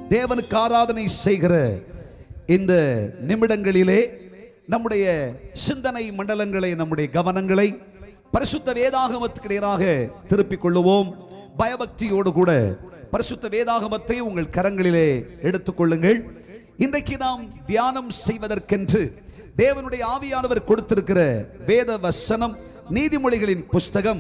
தேவனுக்கு ஆராதனை செய்கிற இந்த நிமிடங்களிலே நம்முடைய சிந்தனை மண்டலங்களை நம்முடைய கவனங்களை பரிசுத்த வேதாகமத்துக்கு நேராக திருப்பிக் கொள்ளுவோம் பயபக்தியோடு கூட பரிசுத்த வேதாகமத்தை உங்கள் கரங்களிலே எடுத்துக்கொள்ளுங்கள் இன்றைக்கு நாம் தியானம் செய்வதற்கென்று தேவனுடைய ஆவியானவர் கொடுத்திருக்கிற வேத வசனம் நீதிமொழிகளின் புஸ்தகம்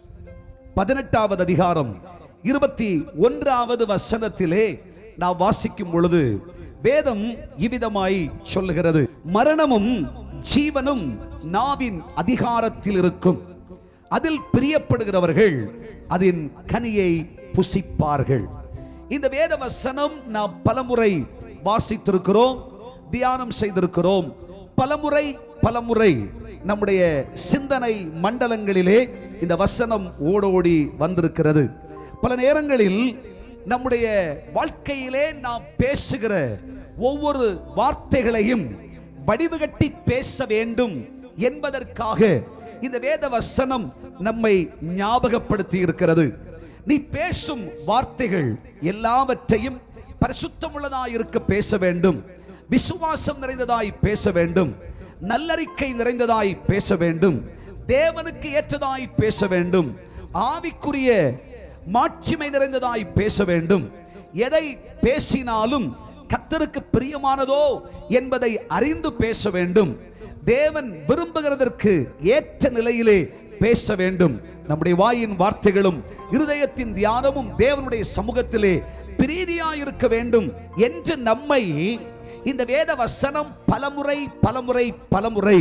பதினெட்டாவது அதிகாரம் இருபத்தி ஒன்றாவது வசனத்திலே நாம் வாசிக்கும் பொழுது வேதம் இவ்விதமாய் சொல்லுகிறது மரணமும் ஜீவனும் நாவின் அதிகாரத்தில் இருக்கும் அதில் பிரியப்படுகிறவர்கள் அதன் கனியை புசிப்பார்கள் இந்த வேத வசனம் நாம் பலமுறை வாசித்திருக்கிறோம் தியானம் செய்திருக்கிறோம் பலமுறை பலமுறை நம்முடைய சிந்தனை மண்டலங்களிலே இந்த வசனம் ஓடோடி வந்திருக்கிறது பல நேரங்களில் நம்முடைய வாழ்க்கையிலே நாம் பேசுகிற ஒவ்வொரு வார்த்தைகளையும் வடிவுகட்டி பேச வேண்டும் என்பதற்காக இந்த வேத வசனம் நம்மை ஞாபகப்படுத்தி இருக்கிறது நீ பேசும் வார்த்தைகள் எல்லாவற்றையும் பரிசுத்தமுள்ளதாய் இருக்க பேச வேண்டும் விசுவாசம் நிறைந்ததாய் பேச வேண்டும் நல்லறிக்கை நிறைந்ததாய் பேச வேண்டும் தேவனுக்கு ஏற்றதாய் பேச வேண்டும் ஆவிக்குரிய மாட்சிமை நிறைந்ததாய் பேச வேண்டும் எதை பேசினாலும் கத்தருக்கு பிரியமானதோ என்பதை அறிந்து பேச வேண்டும் தேவன் விரும்புகிறதற்கு ஏற்ற நிலையிலே பேச வேண்டும் நம்முடைய வாயின் வார்த்தைகளும் இருதயத்தின் தியானமும் தேவனுடைய சமூகத்திலே பிரீதியாயிருக்க வேண்டும் என்று நம்மை இந்த வேத வசனம் பலமுறை பலமுறை பலமுறை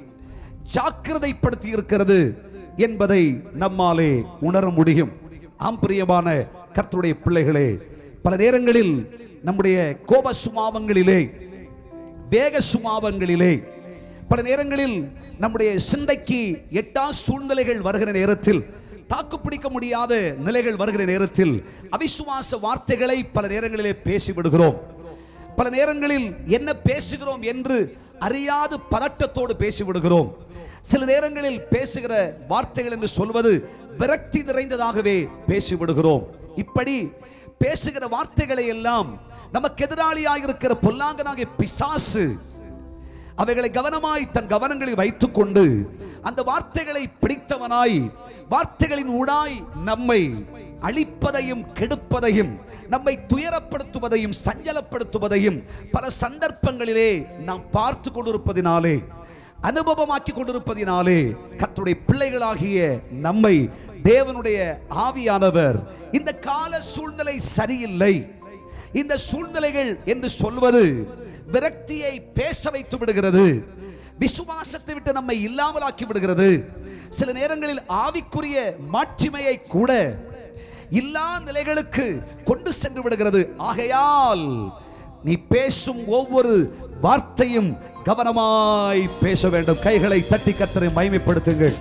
ஜாக்கிரதைப்படுத்தி இருக்கிறது என்பதை நம்மாலே உணர முடியும் ஆம் பிரியமான கர்த்தருடைய பிள்ளைகளே பல நேரங்களில் நம்முடைய கோப சுமாவங்களிலே வேக சுமாவங்களிலே பல நேரங்களில் நம்முடைய சிந்தைக்கு எட்டா சூழ்நிலைகள் வருகிற நேரத்தில் தாக்குப்பிடிக்க முடியாத நிலைகள் வருகிற நேரத்தில் அவிசுவாச வார்த்தைகளை பல நேரங்களிலே பேசிவிடுகிறோம் பல நேரங்களில் என்ன பேசுகிறோம் என்று அறியாது பதட்டத்தோடு பேசிவிடுகிறோம் சில நேரங்களில் பேசுகிற வார்த்தைகள் என்று சொல்வது விரக்தி நிறைந்ததாகவே பேசிவிடுகிறோம் இப்படி பேசுகிற வார்த்தைகளை எல்லாம் நமக்கு எதிராளியாக இருக்கிற பொல்லாங்கனாகிய பிசாசு அவைகளை கவனமாய் தன் கவனங்களில் வைத்துக் கொண்டு அந்த வார்த்தைகளை பிடித்தவனாய் வார்த்தைகளின் ஊடாய் நம்மை அழிப்பதையும் கெடுப்பதையும் நம்மை துயரப்படுத்துவதையும் சஞ்சலப்படுத்துவதையும் பல சந்தர்ப்பங்களிலே நாம் பார்த்து கொண்டிருப்பதினாலே அனுபவமாக்கி கொண்டிருப்பதினாலே கர்த்தருடைய பிள்ளைகளாகிய நம்மை தேவனுடைய ஆவியானவர் இந்த கால சூழ்நிலை சரியில்லை இந்த சூழ்நிலைகள் என்று சொல்வது விரக்தியை பேச வைத்து விடுகிறது விசுவாசத்தை விட்டு நம்மை இல்லாமலாக்கி விடுகிறது சில நேரங்களில் ஆவிக்குரிய மாட்சிமையை கூட இல்லா நிலைகளுக்கு கொண்டு சென்று விடுகிறது ஆகையால் நீ பேசும் ஒவ்வொரு வார்த்தையும் கவனமாய் பேச வேண்டும் கைகளை தட்டி கத்தரை மகிமைப்படுத்துங்கள்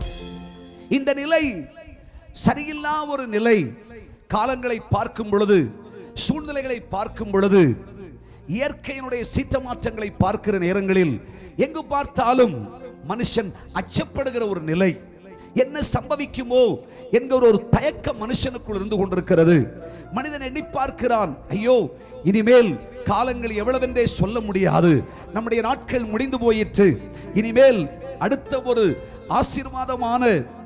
இந்த நிலை சரியில்லா ஒரு நிலை காலங்களை பார்க்கும் பொழுது சூழ்நிலைகளை பார்க்கும் பொழுது இயற்கையினுடைய சீற்ற மாற்றங்களை பார்க்கிற நேரங்களில் எங்கு பார்த்தாலும் மனுஷன் அச்சப்படுகிற ஒரு நிலை என்ன சம்பவிக்குமோ என்கிற ஒரு தயக்கம் மனுஷனுக்குள் இருந்து கொண்டிருக்கிறது மனிதன் எண்ணி பார்க்கிறான் ஐயோ இனிமேல் காலங்கள் எவ்வளவென்றே சொல்ல முடியாது நம்முடைய நாட்கள் முடிந்து போயிற்று இனிமேல் அடுத்த ஒரு ஆசீர்வாதமான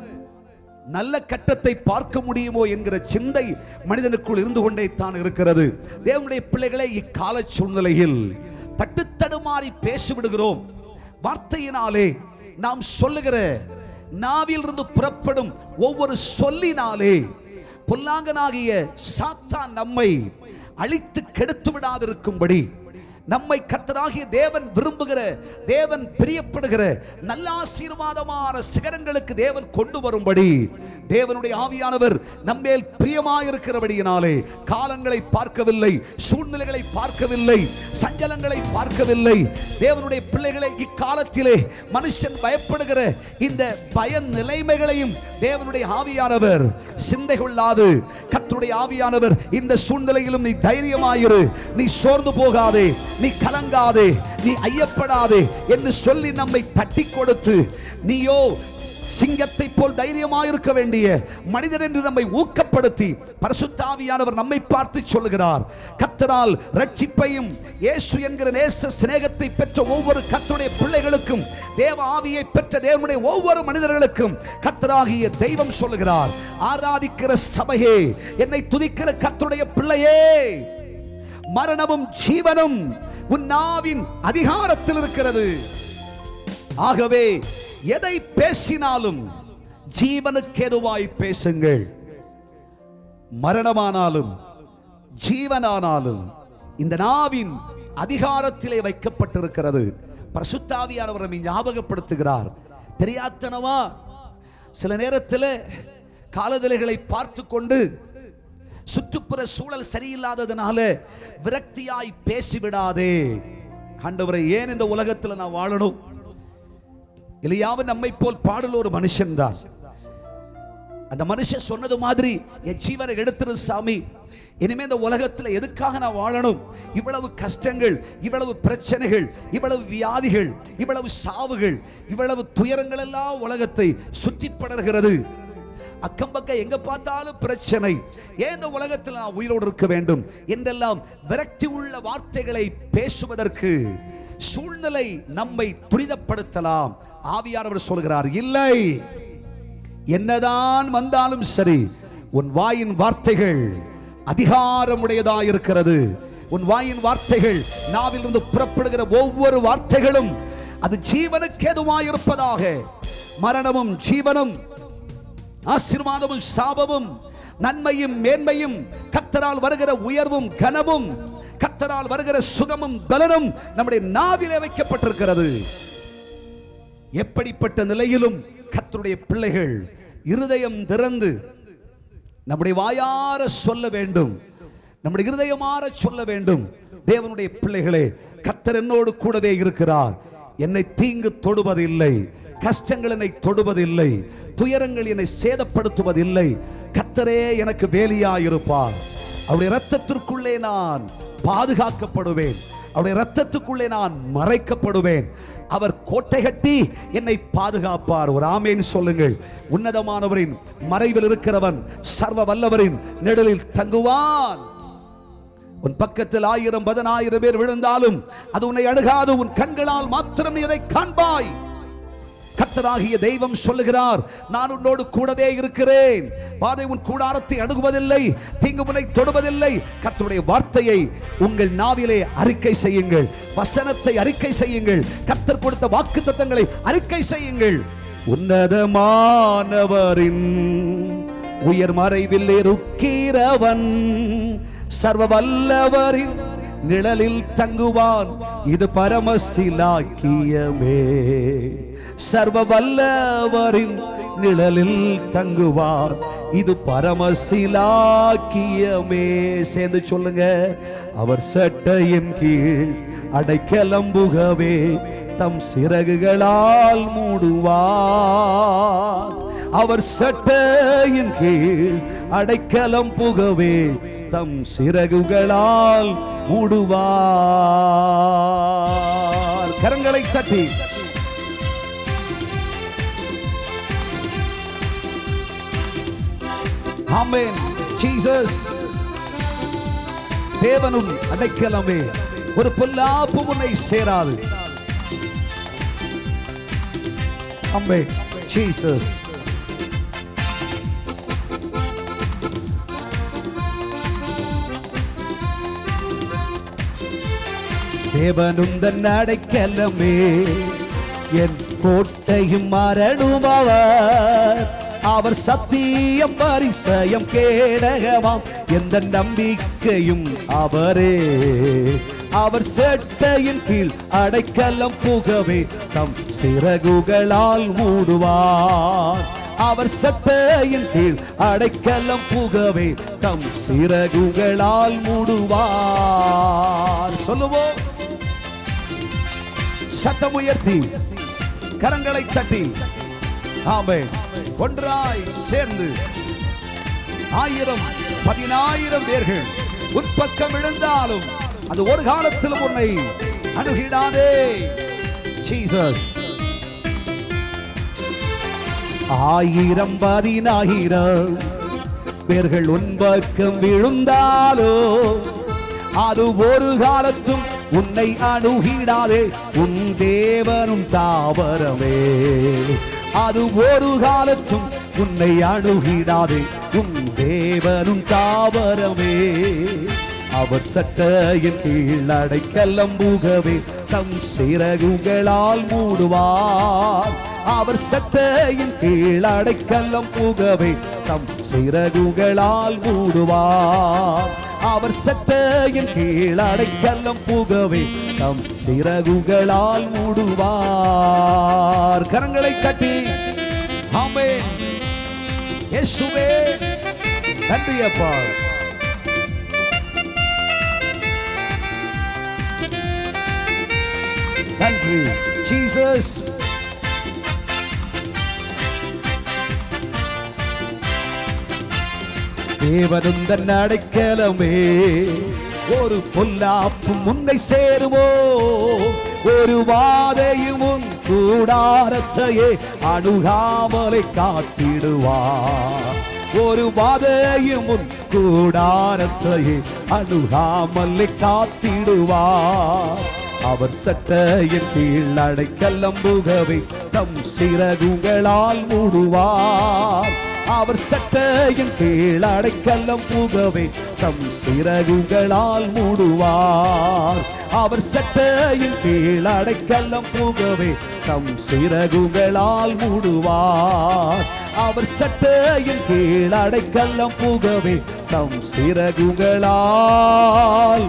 நல்ல கட்டத்தை பார்க்க முடியுமோ என்கிற சிந்தை மனிதனுக்குள் இருந்து கொண்டே தான் இருக்கிறது தேவனுடைய பிள்ளைகளை இக்கால சூழ்நிலையில் தட்டுத்தடுமாறி பேசிவிடுகிறோம் வார்த்தையினாலே நாம் சொல்லுகிற நாவில் இருந்து புறப்படும் ஒவ்வொரு சொல்லினாலே பொல்லாங்கனாகிய சாத்தான் நம்மை அழித்து கெடுத்து விடாதிருக்கும்படி நம்மை கர்த்தராகிய தேவன் விரும்புகிற தேவன் பிரியப்படுகிற நல்ல ஆசீர்வாதமான சிகரங்களுக்கு தேவன் கொண்டு வரும்படி தேவனுடைய ஆவியானவர் நம்மேல் பிரியமாயிருக்கிறபடியினாலே காலங்களை பார்க்கவில்லை சூழ்நிலைகளை பார்க்கவில்லை சஞ்சலங்களை பார்க்கவில்லை தேவனுடைய பிள்ளைகளை இக்காலத்திலே மனுஷன் பயப்படுகிற இந்த பய நிலைமைகளையும் தேவனுடைய ஆவியானவர் சிந்தை கொள்ளாது கர்த்தருடைய ஆவியானவர் இந்த சூழ்நிலையிலும் நீ தைரியமாயிரு நீ சோர்ந்து போகாதே நீ கலங்காதே நீ ஐயப்படாதே என்று சொல்லி நம்மை தட்டி கொடுத்து நீயோ சிங்கத்தை போல் தைரியமாயிருக்க வேண்டிய மனிதன் என்று நம்மை ஊக்கப்படுத்தி பரிசுத்தாவியானவர் நம்மை பார்த்து சொல்லுகிறார் கத்தரால் ரட்சிப்பையும் இயேசு என்கிற நேச சிநேகத்தை பெற்ற ஒவ்வொரு கத்தருடைய பிள்ளைகளுக்கும் தேவ ஆவியை பெற்ற தேவனுடைய ஒவ்வொரு மனிதர்களுக்கும் கத்தராகிய தெய்வம் சொல்லுகிறார் ஆராதிக்கிற சபையே என்னை துதிக்கிற கத்தருடைய பிள்ளையே மரணமும் ஜீவனும் உன் நாவின் அதிகாரத்தில் இருக்கிறது ஆகவே எதை பேசினாலும் ஜீவனுக்கேதுவாய் பேசுங்கள் மரணமானாலும் ஜீவனானாலும் இந்த நாவின் அதிகாரத்திலே வைக்கப்பட்டிருக்கிறது பிரசுத்தாவியானவர் நம்மை ஞாபகப்படுத்துகிறார் தெரியாத்தனமா சில நேரத்தில் காலநிலைகளை பார்த்து கொண்டு சுற்றுப்புற சூழல் சரியில்லாததுனால விரக்தியாய் பேசிவிடாதே ஆண்டவரை ஏன் இந்த உலகத்துல நான் வாழணும் இல்லையாவது நம்மை போல் பாடல் ஒரு மனுஷன்தான் அந்த மனுஷன் சொன்னது மாதிரி என் ஜீவனை எடுத்துரு சாமி இனிமே இந்த உலகத்துல எதுக்காக நான் வாழணும் இவ்வளவு கஷ்டங்கள் இவ்வளவு பிரச்சனைகள் இவ்வளவு வியாதிகள் இவ்வளவு சாவுகள் இவ்வளவு துயரங்கள் எல்லாம் உலகத்தை சுற்றி படர்கிறது அக்கம் பக்கம் எங்க பார்த்தாலும் பிரச்சனை ஏன் இந்த உலகத்தில் நான் உயிரோடு இருக்க வேண்டும் என்றெல்லாம் விரக்தி உள்ள வார்த்தைகளை பேசுவதற்கு சூழ்நிலை நம்மை துரிதப்படுத்தலாம் ஆவியானவர் சொல்கிறார் இல்லை என்னதான் வந்தாலும் சரி உன் வாயின் வார்த்தைகள் அதிகாரமுடையதா இருக்கிறது உன் வாயின் வார்த்தைகள் நாவிலிருந்து புறப்படுகிற ஒவ்வொரு வார்த்தைகளும் அது ஜீவனுக்கேதுவாய் இருப்பதாக மரணமும் ஜீவனும் ஆசீர்வாதமும் சாபமும் நன்மையும் மேன்மையும் கத்தரால் வருகிற உயர்வும் கனமும் கத்தரால் வருகிற சுகமும் பலனும் நம்முடைய நாவிலே வைக்கப்பட்டிருக்கிறது எப்படிப்பட்ட நிலையிலும் கர்த்தருடைய பிள்ளைகள் இருதயம் திறந்து நம்முடைய வாயார சொல்ல வேண்டும் நம்முடைய இருதயமாற சொல்ல வேண்டும் தேவனுடைய பிள்ளைகளே கர்த்தர் என்னோடு கூடவே இருக்கிறார் என்னை தீங்கு தொடுவதில்லை கஷ்டங்கள் என்னை தொடுவதில்லை துயரங்கள் என்னை சேதப்படுத்துவதில்லை கர்த்தரே எனக்கு வேலியாயிருப்பார் அவருடைய ரத்தத்திற்குள்ளே நான் பாதுகாக்கப்படுவேன் அவருடைய ரத்தத்துக்குள்ளே நான் மறைக்கப்படுவேன் அவர் கோட்டை கட்டி என்னை பாதுகாப்பார் ஒரு ஆமேன் சொல்லுங்கள் உன்னதமானவரின் மறைவில் இருக்கிறவன் சர்வ வல்லவரின் நிழலில் தங்குவான் உன் பக்கத்தில் ஆயிரம் பதினாயிரம் பேர் விழுந்தாலும் அது உன்னை அணுகாது உன் கண்களால் மாத்திரம் நீ அதை காண்பாய் கர்த்தராகிய தெய்வம் சொல்லுகிறார் நான் உன்னோடு கூடவே இருக்கிறேன் பாதை உன் கூடாரத்தை அணுகுவதில்லை தீங்கு முனை தொடுவதில்லை கர்த்தருடைய வார்த்தையை உங்கள் நாவிலே அறிக்கை செய்யுங்கள் வசனத்தை அறிக்கை செய்யுங்கள் கர்த்தர் கொடுத்த வாக்கு தத்தங்களை அறிக்கை செய்யுங்கள் உன்னதமானவரின் உயர் மறைவில் இருக்கிறவன் சர்வ வல்லவரின் நிழலில் தங்குவான் இது பரமசிலாக்கியமே சர்வ வல்லவரின் நிழலில் தங்குவார் இது பரமசிலாக்கியமே சேர்ந்து சொல்லுங்க அவர் சட்டையின் கீழ் அடைக்கலம்புகவே தம் சிறகுகளால் மூடுவார் அவர் சட்டையின் கீழ் அடைக்கலம் புகவே தம் சிறகுகளால் மூடுவார் கரங்களை தட்டி ஆமென் ஜீசஸ் தேவனும் அடைக்கலமே ஒரு பொல்லாப்பு உன்னை சேராது அம்பே ஜீசஸ் தேவனும் தன் அடைக்கலமே என் கோட்டையும் மரணுபவர் அவர் சத்தியம் பரிசயம் கேடகமாம் எந்த நம்பிக்கையும் அவரே அவர் செட்டையின் கீழ் அடைக்கலம் புகவே தம் சிறகுகளால் மூடுவார் அவர் சட்டையின் கீழ் அடைக்கலம் புகவே தம் சிறகுகளால் மூடுவார் சொல்லுவோம் சத்தம் உயர்த்தி கரங்களை தட்டி ஆமே ஒன்றாய் சேர்ந்து ஆயிரம் பதினாயிரம் பேர்கள் உட்பக்கம் விழுந்தாலும் அது ஒரு காலத்திலும் உன்னை அணுகிடாதே ஜீசஸ் ஆயிரம் பதினாயிரம் பேர்கள் உன் பக்கம் விழுந்தாலோ அது ஒரு காலத்தும் உன்னை அணுகிடாதே உன் தேவனும் தாவரமே அது ஒரு காலத்தும் உன்னை அணுகிடாதே உன் தேவனும் தாவரமே அவர் சட்டையின் கீழ் அடைக்கலம் புகவே தம் சிறகுகளால் மூடுவார் அவர் சட்டையின் கீழ் அடைக்கலம் புகவே தம் சிறகுகளால் மூடுவார் அவர் சட்டையின் கீழ் அடைக்கலம் புகவே தம் சிறகுகளால் மூடுவார் கரங்களை கட்டி ஆமே இயேசுவே நன்றி அப்பா நன்றி ஜீசஸ் தேவனும் தன் அடைக்கலமே ஒரு பொல்லாப்பும் முன்னை சேருவோ ஒரு வாதையும் உன் கூடாரத்தையே அணுகாமலை காத்திடுவார் ஒரு வாதையும் உன் கூடாரத்தையே அணுகாமலை காத்திடுவார் அவர் சட்டையின் கீழ் அடைக்கலம் புகவை தம் சிறகுகளால் மூடுவார் அவர் சட்டையின் கீழ் அடைக்கலம் புகவே தம் சிறகுகளால் மூடுவார் அவர் சட்டையின் கீழ் அடைக்கலம் புகவே தம் சிறகுகளால் மூடுவார் அவர் சட்டையின் கீழ் அடைக்கலம் புகவே தம் சிறகுகளால்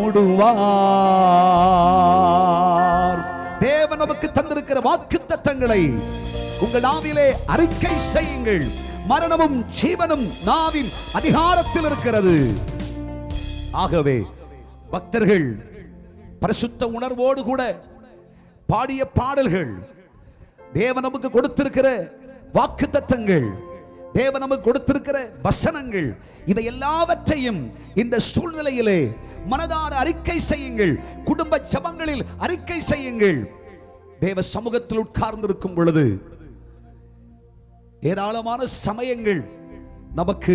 மூடுவார் தேவன் நமக்கு தந்திருக்கிற வாக்கு தத்தங்களை உங்கள் நாவிலே அறிக்கை செய்யுங்கள் மரணமும் ஜீவனும் நாவின் அதிகாரத்தில் இருக்கிறது ஆகவே பக்தர்கள் பரிசுத்த உணர்வோடு கூட பாடிய பாடல்கள் தேவன் நமக்கு கொடுத்திருக்கிற வாக்கு தத்தங்கள் தேவன் நமக்கு கொடுத்திருக்கிற வசனங்கள் இவை எல்லாவற்றையும் இந்த சூழ்நிலையிலே மனதார அறிக்கை செய்யுங்கள் குடும்ப ஜபங்களில் அறிக்கை செய்யுங்கள் தேவ சமூகத்தில் உட்கார்ந்திருக்கும் பொழுது ஏராளமான சமயங்கள் நமக்கு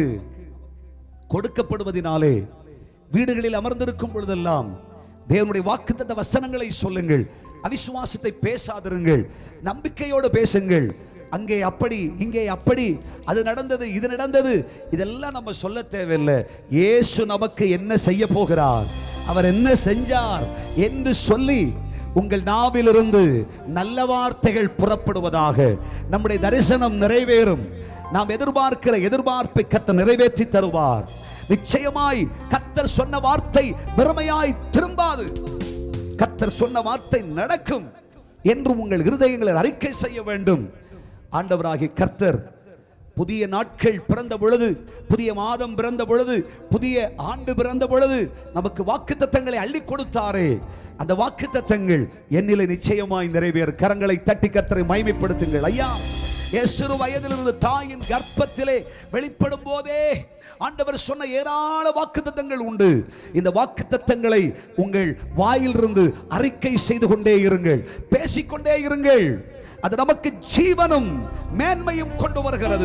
கொடுக்கப்படுவதினாலே வீடுகளில் அமர்ந்திருக்கும் பொழுதெல்லாம் தேவனுடைய வாக்குத்தத்த வசனங்களை சொல்லுங்கள் அவிசுவாசத்தை பேசாதிருங்கள் நம்பிக்கையோடு பேசுங்கள் அங்கே அப்படி இங்கே அப்படி அது நடந்தது இது நடந்தது இதெல்லாம் நம்ம சொல்ல தேவையில்லை இயேசு நமக்கு என்ன செய்ய போகிறார் அவர் என்ன செஞ்சார் என்று சொல்லி உங்கள் நாவிலிருந்து நல்ல வார்த்தைகள் புறப்படுவதாக நம்முடைய தரிசனம் நிறைவேறும் நாம் எதிர்பார்க்கிற எதிர்பார்ப்பை கத்த நிறைவேற்றி தருவார் நிச்சயமாய் கத்தர் சொன்ன வார்த்தை வெறுமையாய் திரும்பாது கத்தர் சொன்ன வார்த்தை நடக்கும் என்று உங்கள் இருதயங்களை அறிக்கை செய்ய வேண்டும் ஆண்டவராகிய கர்த்தர் புதிய நாட்கள் பிறந்த பொழுது புதிய மாதம் பிறந்த பொழுது புதிய ஆண்டு பிறந்த பொழுது நமக்கு வாக்கு தத்தங்களை அள்ளி கொடுத்தாரே அந்த வாக்கு தத்தங்கள் என்னிலே நிச்சயமாய் நிறைவேறு கரங்களை தட்டி கத்தரை மைமைப்படுத்துங்கள் ஐயா என் சிறு வயதிலிருந்து தாயின் கர்ப்பத்திலே வெளிப்படும் போதே ஆண்டவர் சொன்ன ஏராள வாக்குத்தத்தங்கள் உண்டு இந்த வாக்குத்தத்தங்களை உங்கள் வாயிலிருந்து அறிக்கை செய்து கொண்டே இருங்கள் பேசிக்கொண்டே இருங்கள் அது நமக்கு ஜீவனும் மேன்மையும் கொண்டு வருகிறது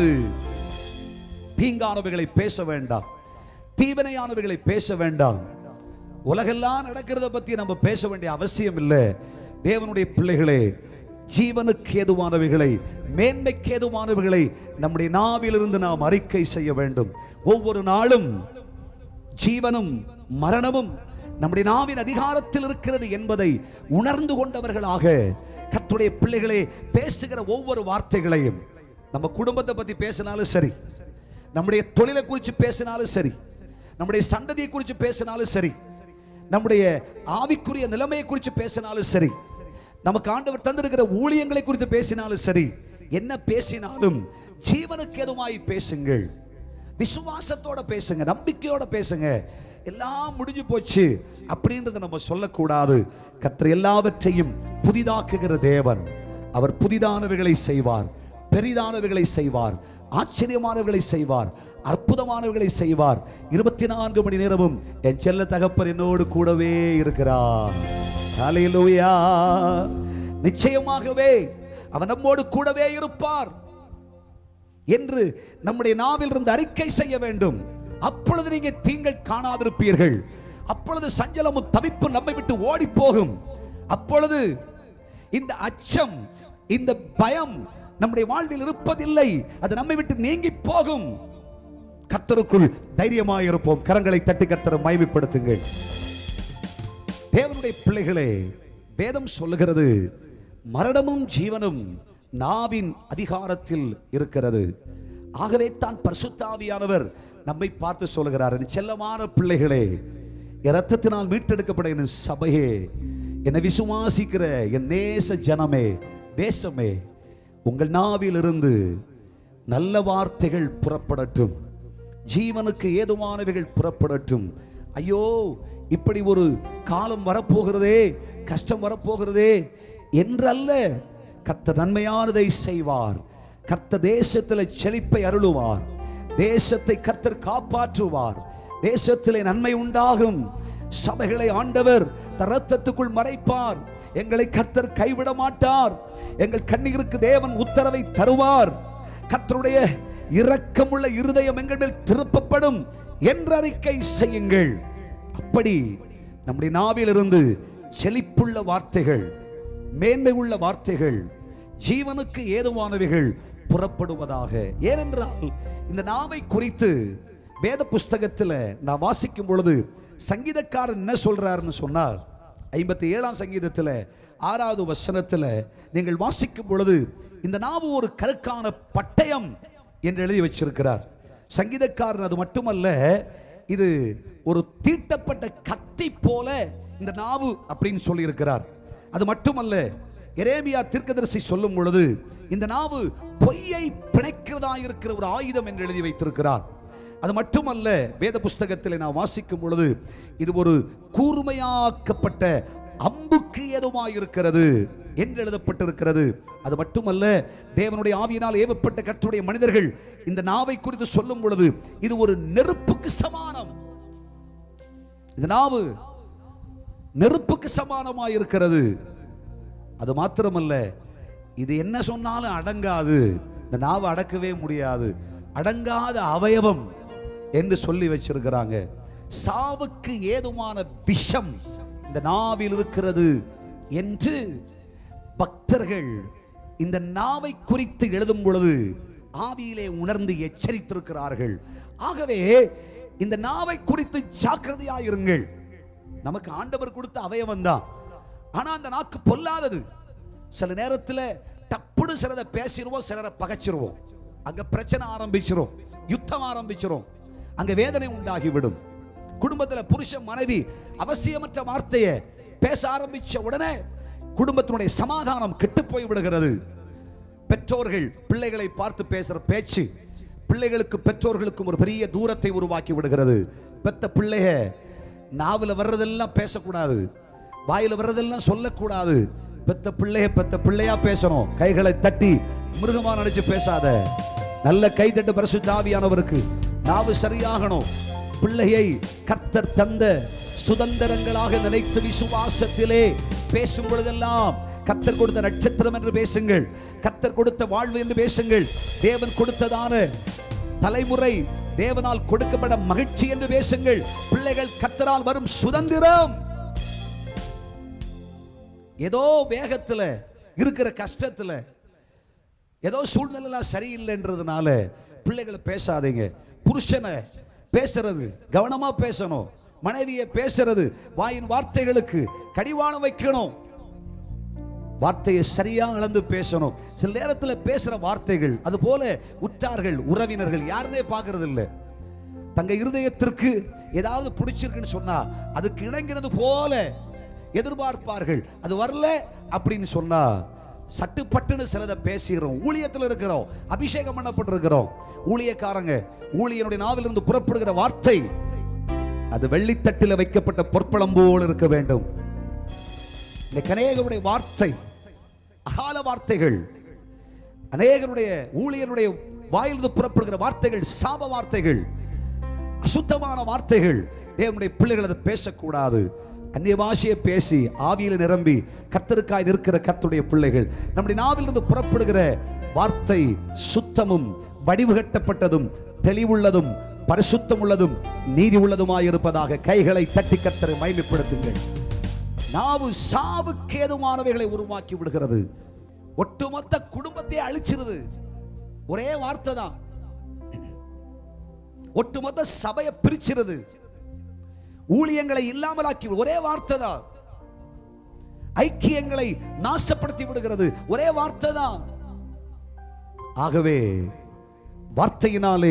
தீங்கானவைகளை பேச வேண்டாம் தீவினையானவைகளை பேச வேண்டாம் உலகெல்லாம் நடக்கிறத பத்தி நம்ம பேச வேண்டிய அவசியம் இல்லை தேவனுடைய பிள்ளைகளே ஜீவனுக்கு ஏதுவானவைகளை மேன்மைக்கு ஏதுவானவைகளை நம்முடைய நாவிலிருந்து நாம் அறிக்கை செய்ய வேண்டும் ஒவ்வொரு நாளும் ஜீவனும் மரணமும் நம்முடைய நாவின் அதிகாரத்தில் இருக்கிறது என்பதை உணர்ந்து கொண்டவர்களாக கர்த்தருடைய பிள்ளைகளே பேசுகிற ஒவ்வொரு வார்த்தைகளையும் நம்ம குடும்பத்தை பத்தி பேசினாலும் சரி நம்முடைய தொழிலை குறித்து பேசினாலும் சரி நம்முடைய சந்ததியை குறித்து பேசினாலும் சரி நம்முடைய ஆவிக்குரிய நிலைமையை குறித்து பேசினாலும் சரி நமக்கு ஆண்டவர் தந்திருக்கிற ஊழியங்களை குறித்து பேசினாலும் சரி என்ன பேசினாலும் ஜீவனுக்கு எதுவாய் பேசுங்கள் விசுவாசத்தோட பேசுங்க நம்பிக்கையோட பேசுங்க எல்லாம் முடிஞ்சு போச்சு அப்படின்றத நம்ம சொல்லக்கூடாது கற்ற எல்லாவற்றையும் புதிதாக்குகிற தேவன் அவர் புதிதானவைகளை செய்வார் பெரிதானவைகளை செய்வார் ஆச்சரியமானவைகளை செய்வார் அற்புதமானவைகளை செய்வார் இருபத்தி நான்கு மணி நேரமும் என் செல்ல தகப்பர் என்னோடு கூடவே இருக்கிறார் ஹalleluya நிச்சயமாகவே அவன் நம்மோடு கூடவே இருப்பார் என்று நம்முடைய நாவில் இருந்து அறிக்கை செய்ய வேண்டும் அப்பொழுது நீங்க தீங்கள் காணாதிருப்பீர்கள் அப்பொழுது சஞ்சலமும் தவிப்பும் நம்மை விட்டு ஓடி போகும் அப்பொழுது இந்த அச்சம் இந்த பயம் நம்முடைய வாழ்வில் இருப்பதில்லை அது நம்மை விட்டு நீங்கி போகும் கர்த்தருக்குள் தைரியமாய் இருப்போம் கரங்களை தட்டி கர்த்தரை மகிமைப்படுத்துங்கள் தேவனுடைய பிள்ளைகளே வேதம் சொல்லுகிறது மரணமும் ஜீவனும் நாவின் அதிகாரத்தில் இருக்கிறது ஆகவே தான் பரிசுத்தாவியானவர் நம்மை பார்த்து சொல்லுகிறார் என் செல்லமான பிள்ளைகளே என் ரத்தத்தினால் மீட்டெடுக்கப்பட என் சபையே என்னை விசுவாசிக்கிற என் நேச ஜனமே தேசமே உங்கள் நாவிலிருந்து நல்ல வார்த்தைகள் புறப்படட்டும் ஜீவனுக்கு ஏதுவானவைகள் புறப்படட்டும் ஐயோ இப்படி ஒரு காலம் வரப்போகிறதே கஷ்டம் வரப்போகிறதே என்றல்ல கர்த்தர் நன்மையானதை செய்வார் கர்த்தர் தேசத்தில் செழிப்பை அருளுவார் தேசத்தை கர்த்தர் காப்பாற்றுவார் தேசத்திலே நன்மை உண்டாகும் சபைகளை ஆண்டவர் தன் ரத்தத்துக்குள் மறைப்பார் எங்களை கர்த்தர் கைவிட மாட்டார் எங்கள் கண்ணீருக்கு தேவன் உத்தரவை தருவார் கர்த்தருடைய இரக்கமுள்ள இருதயம் எங்கள் மேல் திருப்பப்படும் என்ற அறிக்கை செய்யுங்கள் அப்படி நம்முடைய நாவிலிருந்து செழிப்புள்ள வார்த்தைகள் மேன்மை உள்ள வார்த்தைகள் ஜீவனுக்கு ஏதுவானவைகள் புறப்படுவதாக ஏனென்றால் இந்த நாவை குறித்து வேத புஸ்தகத்தில் நான் வாசிக்கும் பொழுது சங்கீதக்காரன் என்ன சொல்றாருன்னு சொன்னார் ஐம்பத்தி ஏழாம் சங்கீதத்தில் ஆறாவது வசனத்தில் நீங்கள் வாசிக்கும் பொழுது இந்த நாவு ஒரு கருக்கான பட்டயம் என்று எழுதி வச்சிருக்கிறார் சங்கீதக்காரன் அது மட்டுமல்ல இது ஒரு தீட்டப்பட்ட கத்தி போல இந்த நாவு அப்படின்னு சொல்லியிருக்கிறார் அது மட்டுமல்ல எரேமியா தீர்க்கதரிசி சொல்லும் பொழுது இந்த நாவு பொய்யை பிணைக்கிறதா இருக்கிற ஒரு ஆயுதம் என்று எழுதி வைத்திருக்கிறார் அது மட்டுமல்ல வேத புஸ்தகத்தில் நான் வாசிக்கும் பொழுது இது ஒரு கூர்மையாக்கப்பட்ட அம்புக்கு ஏதுவாய் இருக்கிறது என்று எழுதப்பட்டிருக்கிறது அது மட்டுமல்ல தேவனுடைய ஆவியினால் ஏவப்பட்ட கர்த்தருடைய மனிதர்கள் இந்த நாவை குறித்து சொல்லும் பொழுது இது ஒரு நெருப்புக்கு சமானம் இந்த நாவு நெருப்புக்கு சமானமாய் இருக்கிறது அது மாத்திரமல்ல இது என்ன சொன்னாலும் அடங்காது இந்த நாவை அடக்கவே முடியாது அடங்காத அவயவம் என்று சொல்லி வச்சிருக்கிறாங்க சாவுக்கு ஏதுமான விஷம் இந்த நாவில் இருக்கிறது என்று பக்தர்கள் இந்த நாவை குறித்து எழுதும் பொழுது ஆவியிலே உணர்ந்து எச்சரித்திருக்கிறார்கள் ஆகவே இந்த நாவை குறித்து ஜாக்கிரதையாயிருங்கள் நமக்கு ஆண்டவர் கொடுத்த அவயவம் தான் ஆனா அந்த நாக்கு பொல்லாதது சில நேரத்தில் டப்புடு சிலரை பேசிடுவோம் சிலரை பகைச்சிருவோம் அங்க பிரச்சனை ஆரம்பிச்சிரும் யுத்தம் ஆரம்பிச்சிரும் அங்க வேதனை உண்டாகிவிடும் குடும்பத்துல புருஷன் மனைவி அவசியமற்ற வார்த்தையை பேச ஆரம்பிச்ச உடனே குடும்பத்தினுடைய சமாதானம் கெட்டு போய் விடுகிறது பெற்றோர்கள் பிள்ளைகளை பார்த்து பேசுற பேச்சு பிள்ளைகளுக்கு பெற்றோர்களுக்கும் ஒரு பெரிய தூரத்தை உருவாக்கி விடுகிறது பெத்த பிள்ளைய நாவல வர்றதெல்லாம் பேசக்கூடாது வாயில வர்றதெல்லாம் சொல்லக்கூடாது பெத்த பிள்ளைய பெத்த பிள்ளையா பேசணும் கைகளை தட்டி மிருகமா நினைச்சு பேசாத நல்ல கை தட்டு பரிசுத்தாவியானவருக்கு நாவு சரியாகணும் பிள்ளையை கர்த்தர் தந்த சுதந்திரங்களாக நினைத்து விசுவாசத்திலே பேசும் பொழுதெல்லாம் கர்த்தர் கொடுத்த நட்சத்திரம் என்று பேசுங்கள் கர்த்தர் கொடுத்த வாழ்வு என்று பேசுங்கள் தேவன் கொடுத்ததான தலைமுறை தேவனால் கொடுக்கப்பட மகிழ்ச்சி என்று பேசுங்கள் பிள்ளைகள் கர்த்தரால் வரும் சுதந்திரம் ஏதோ வேகத்துல இருக்கிற கஷ்டத்துல ஏதோ சூழ்நிலைலாம் சரியில்லைன்றதுனால பிள்ளைகளை பேசாதீங்க புருஷனை பேசுறது கவனமா பேசணும் மனைவியை பேசுறது வாயின் வார்த்தைகளுக்கு கடிவாளம் வைக்கணும் வார்த்தையை சரியா அளந்து பேசணும் சில நேரத்தில் பேசுற வார்த்தைகள் அது போல உற்றார்கள் உறவினர்கள் யாருன்னே பார்க்கறது இல்லை தங்க இருதயத்திற்கு ஏதாவது பிடிச்சிருக்குன்னு சொன்னா அதுக்கு இணங்கிறது போல எதிர்பார்ப்பார்கள் அது வரல அப்படின்னு சொன்னா சட்டு பட்டுன்னு சிலதை பேசிடுறோம் ஊழியத்தில் இருக்கிறோம் அபிஷேகம் பண்ணப்பட்டிருக்கிறோம் ஊழியக்காரங்க ஊழியனுடைய நாவிலிருந்து புறப்படுகிற வார்த்தை அது வெள்ளித்தட்டில் வைக்கப்பட்ட பொற்பளம் போல் இருக்க வேண்டும் இன்னைக்கு அநேகருடைய வார்த்தை அகால வார்த்தைகள் அநேகருடைய ஊழியருடைய வாயிலிருந்து புறப்படுகிற வார்த்தைகள் சாப வார்த்தைகள் அசுத்தமான வார்த்தைகள் தேவனுடைய பிள்ளைகள் அதை பேசக்கூடாது அந்நிய பாஷையை பேசி ஆவியில நிரம்பி கர்த்தருக்காய் நிற்கிற கர்த்தருடைய பிள்ளைகள் நம்முடைய நாவிலிருந்து புறப்படுகிற வார்த்தை சுத்தமும் வடிவு கட்டப்பட்டதும் தெளிவுள்ளதும் பரிசுத்தம் உள்ளதும் நீதி உள்ளதுமாய் இருப்பதாக கைகளை தட்டி கத்தரை மகிமைப்படுத்துங்கள் நாவு சாவுக்கு ஏதுமானவைகளை உருவாக்கி விடுகிறது ஒட்டுமொத்த குடும்பத்தை அழிச்சிருது ஒரே வார்த்தை தான் ஒட்டுமொத்த சபையை பிரிச்சிருது ஊழியங்களை இல்லாமலாக்கி ஒரே வார்த்தை தான் ஐக்கியங்களை நாசப்படுத்தி விடுகிறது ஒரே வார்த்தை தான் ஆகவே வார்த்தையினாலே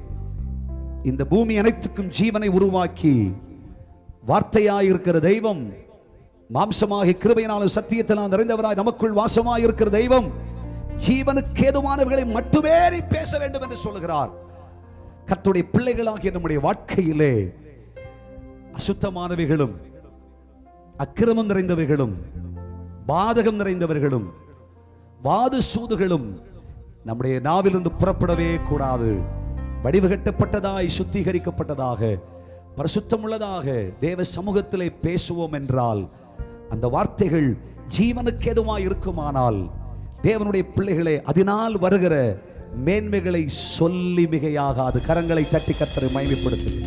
இந்த பூமி அனைத்துக்கும் ஜீவனை உருவாக்கி வார்த்தையாயிருக்கிற தெய்வம் மாம்சமாகி கிருபையினாலும் சத்தியத்தினால் நிறைந்தவராய் நமக்குள் வாசமாய் இருக்கிற தெய்வம் ஜீவனுக்கு ஏதுமானவர்களை மட்டுமே நீ பேச வேண்டும் என்று சொல்லுகிறார் கர்த்தருடைய பிள்ளைகளாகிய நம்முடைய வாழ்க்கையிலே அசுத்தமானவைகளும் அக்கிரமம் நிறைந்தவைகளும் பாதகம் நிறைந்தவர்களும் வாது சூதுகளும் நம்முடைய நாவிலிருந்து புறப்படவே கூடாது வடிவுகட்டப்பட்டதாய் சுத்திகரிக்கப்பட்டதாக பரிசுத்தமுள்ளதாக தேவ சமூகத்திலே பேசுவோம் என்றால் அந்த வார்த்தைகள் ஜீவனுக்கு எதுவாய் இருக்குமானால் தேவனுடைய பிள்ளைகளே அதனால் வருகிற மேன்மைகளை சொல்லி மிகையாகாது கரங்களை தட்டி கத்தரை மகிமைப்படுத்துங்கள்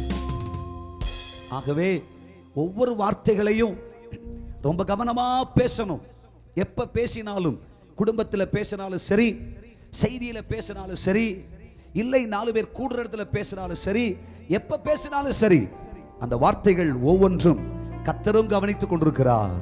ஆகவே ஒவ்வொரு வார்த்தைகளையும் ரொம்ப கவனமா பேசணும் எப்ப பேசினாலும் குடும்பத்தில் பேசினாலும் சரி செய்தியில பேசினாலும் சரி இல்லை நாலு பேர் கூடுற இடத்துல பேசினாலும் சரி எப்ப பேசினாலும் சரி அந்த வார்த்தைகள் ஒவ்வொன்றும் கத்தரும் கவனித்துக் கொண்டிருக்கிறார்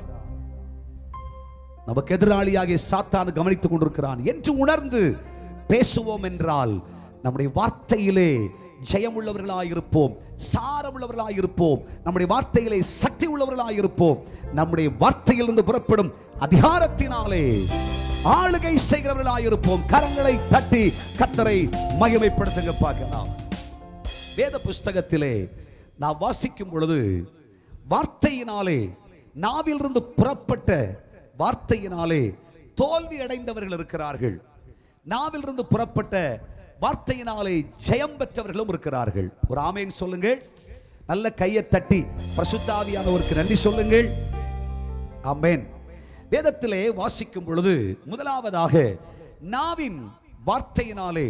நமக்கு எதிராளியாகிய சாத்தான் கவனித்துக் கொண்டிருக்கிறான் என்று உணர்ந்து பேசுவோம் என்றால் நம்முடைய வார்த்தையிலே ஜெயம் உள்ளவர்களாயிருப்போம் சாரம் உள்ளவர்களாயிருப்போம் நம்முடைய வார்த்தையிலே சக்தி உள்ளவர்களாயிருப்போம் நம்முடைய வார்த்தையிலிருந்து புறப்படும் அதிகாரத்தினாலே ஆளுகை செய்கிறவர்களாயிருப்போம் கரங்களை தட்டி கத்தரை மகிமைப்படுத்துங்க பார்க்கலாம் வேத புஸ்தகத்திலே நான் வாசிக்கும் பொழுது வார்த்தையினாலே நாவிலிருந்து புறப்பட்ட வார்த்தையினாலே தோல்வி அடைந்தவர்கள் இருக்கிறார்கள் நாவிலிருந்து புறப்பட்ட வார்த்தையினாலே ஜெயம் பெற்றவர்களும் இருக்கிறார்கள் ஒரு ஆமேன் சொல்லுங்கள் நல்ல கையை தட்டி பிரசுத்தாவியானவருக்கு நன்றி சொல்லுங்கள் ஆமென் வேதத்திலே வாசிக்கும் பொழுது முதலாவதாக நாவின் வார்த்தையினாலே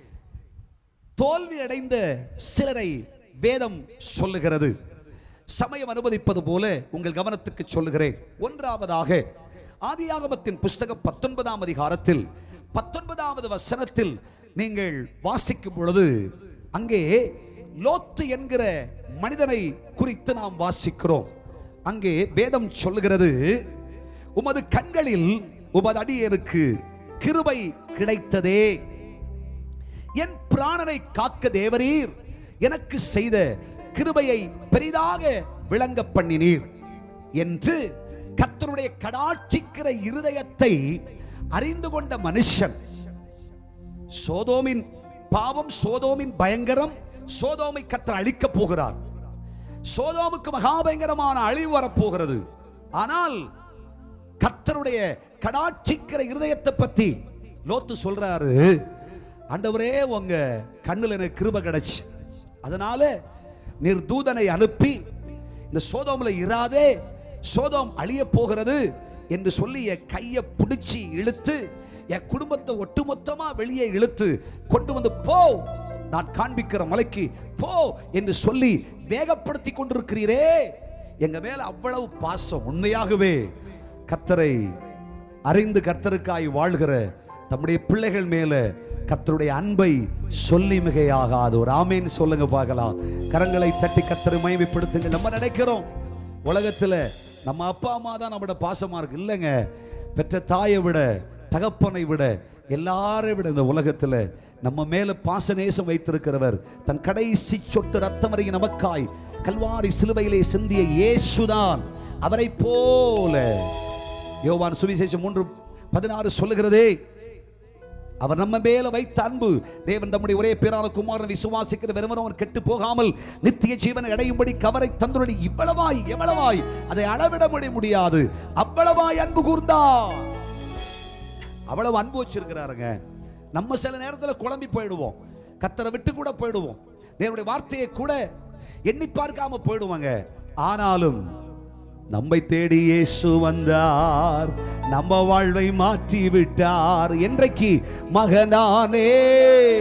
தோல்வி அடைந்த சிலரை வேதம் சொல்லுகிறது சமயம் அனுமதிப்பது போல உங்கள் கவனத்துக்கு சொல்லுகிறேன் ஒன்றாவதாக ஆதியாகமத்தின் புஸ்தகம் பத்தொன்பதாம் அதிகாரத்தில் பத்தொன்பதாவது வசனத்தில் நீங்கள் வாசிக்கும் பொழுது அங்கே லோத்து என்கிற மனிதனை குறித்து நாம் வாசிக்கிறோம் அங்கே வேதம் சொல்லுகிறது உமது கண்களில் உமது அடியருக்கு கிருபை கிடைத்ததே என் பிராணனை காக்க தேவரீர் எனக்கு செய்த கிருபையை பெரிதாக விளங்க பண்ணினீர் என்று கர்த்தருடைய கடாட்சிக்கிற இருதயத்தை அறிந்து கொண்ட மனுஷன் சோதோமின் பாவம் சோதோமின் பயங்கரம் சோதோமை கத்தர் அழிக்கப் போகிறார் சோதோமுக்கு மகாபயங்கரமான அழிவு வரப்போகிறது ஆனால் கர்த்தருடைய கடாட்சிக்கிற இருதயத்தை பத்தி லோத்து சொல்றாரு ஆண்டவரே உங்க கண்ணுல எனக்கு கிருப கிடைச்சு அதனால நீர் தூதனை அனுப்பி இந்த சோதோம்ல இராதே சோதோம் அழிய போகிறது என்று சொல்லி என் கையை பிடிச்சி இழுத்து என் குடும்பத்தை ஒட்டுமொத்தமா வெளியே இழுத்து கொண்டு வந்து போ நான் காண்பிக்கிற மலைக்கு போ என்று சொல்லி வேகப்படுத்தி கொண்டிருக்கிறீரே எங்க மேல அவ்வளவு பாசம் உண்மையாகவே கர்த்தரை அறிந்து கர்த்தருக்காய் வாழ்கிற தம்முடைய பிள்ளைகள் மேல கர்த்தருடைய அன்பை சொல்லி மிகையாகாது ஒரு ஆமேன்னு சொல்லுங்க பார்க்கலாம் கரங்களை தட்டி கர்த்தரை மகிமைப்படுத்துங்க நம்ம நினைக்கிறோம் உலகத்துல நம்ம அப்பா அம்மா தான் நம்மளோட பாசமா இருக்கு இல்லைங்க பெற்ற தாயை விட தகப்பனை விட எல்லாரை விட இந்த உலகத்துல நம்ம மேல பாச நேசம் வைத்திருக்கிறவர் தன் கடைசி சொட்டு ரத்தம் வரை நமக்காய் கல்வாரி சிலுவையிலே சிந்திய இயேசுதான் அவரை போல யோவான் சுவிசேஷம் மூன்று பதினாறு சொல்லுகிறதே அவர் நம்ம மேல வைத்த அன்பு தேவன் நம்முடைய ஒரே பேரான குமாரன் விசுவாசிக்கிற வெறுமனும் அவன் கெட்டு போகாமல் நித்திய ஜீவனை அடையும்படி கவரை தந்துடைய இவ்வளவாய் எவ்வளவாய் அதை அளவிட முடி- முடியாது அவ்வளவாய் அன்பு கூர்ந்தார் அவ்வளவு அன்பு வச்சிருக்கிறாருங்க நம்ம சில நேரத்தில் குழம்பி போயிடுவோம் கத்தரை விட்டு கூட போயிடுவோம் தேவனுடைய வார்த்தையை கூட எண்ணி பார்க்காம போயிடுவாங்க ஆனாலும் நம்மை தேடி இயேசு வந்தார் நம்ம வாழ்வை மாற்றி விட்டார் என்றைக்கு மகனானே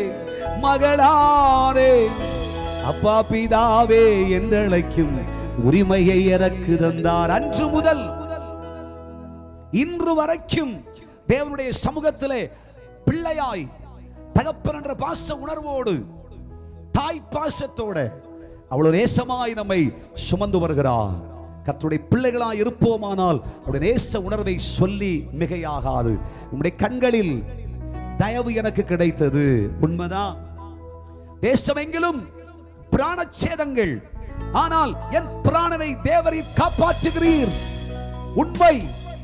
மகளானே அப்பா பிதாவே என்றழைக்கும் உரிமையை எனக்கு தந்தார் அன்று முதல் இன்று வரைக்கும் தேவனுடைய சமூகத்திலே பிள்ளையாய் தகப்பன் என்ற பாச உணர்வோடு தாய் பாசத்தோட அவ்வளவு நேசமாய் நம்மை சுமந்து வருகிறார் கர்த்தருடைய பிள்ளைகளாய் இருப்போமானால் அவருடைய நேச உணர்வை சொல்லி மிகையாகாது உம்முடைய கண்களில் தயவு எனக்கு கிடைத்தது உண்மைதான் தேசமெங்கிலும் பிராணச்சேதங்கள் ஆனால் என் பிராணனை தேவரை காப்பாற்றுகிறீர் உண்மை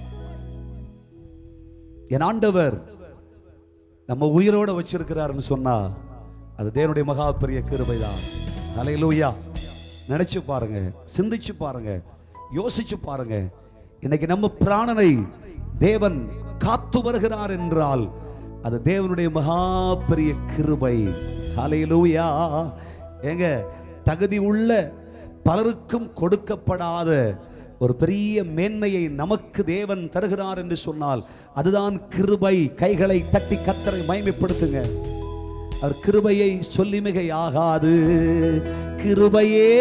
என் ஆண்டவர் நம்ம உயிரோட வச்சிருக்கிறாருன்னு சொன்னா அது தேவனுடைய மகா பெரிய கிருபைதான் அலையிலூயா நினைச்சு பாருங்க சிந்திச்சு பாருங்க யோசிச்சு பாருங்க இன்னைக்கு நம்ம பிராணனை தேவன் காத்து வருகிறார் என்றால் அது தேவனுடைய மகா பெரிய கிருபை அலையிலூயா ஏங்க தகுதி உள்ள பலருக்கும் கொடுக்கப்படாத ஒரு பெரிய மேன்மையை நமக்கு தேவன் தருகிறார் என்று சொன்னால் அதுதான் கிருபை கைகளை தட்டி கத்தரை மகிமைப்படுத்துங்க அவர் கிருபையை சொல்லி மிகையாகாது கிருபையே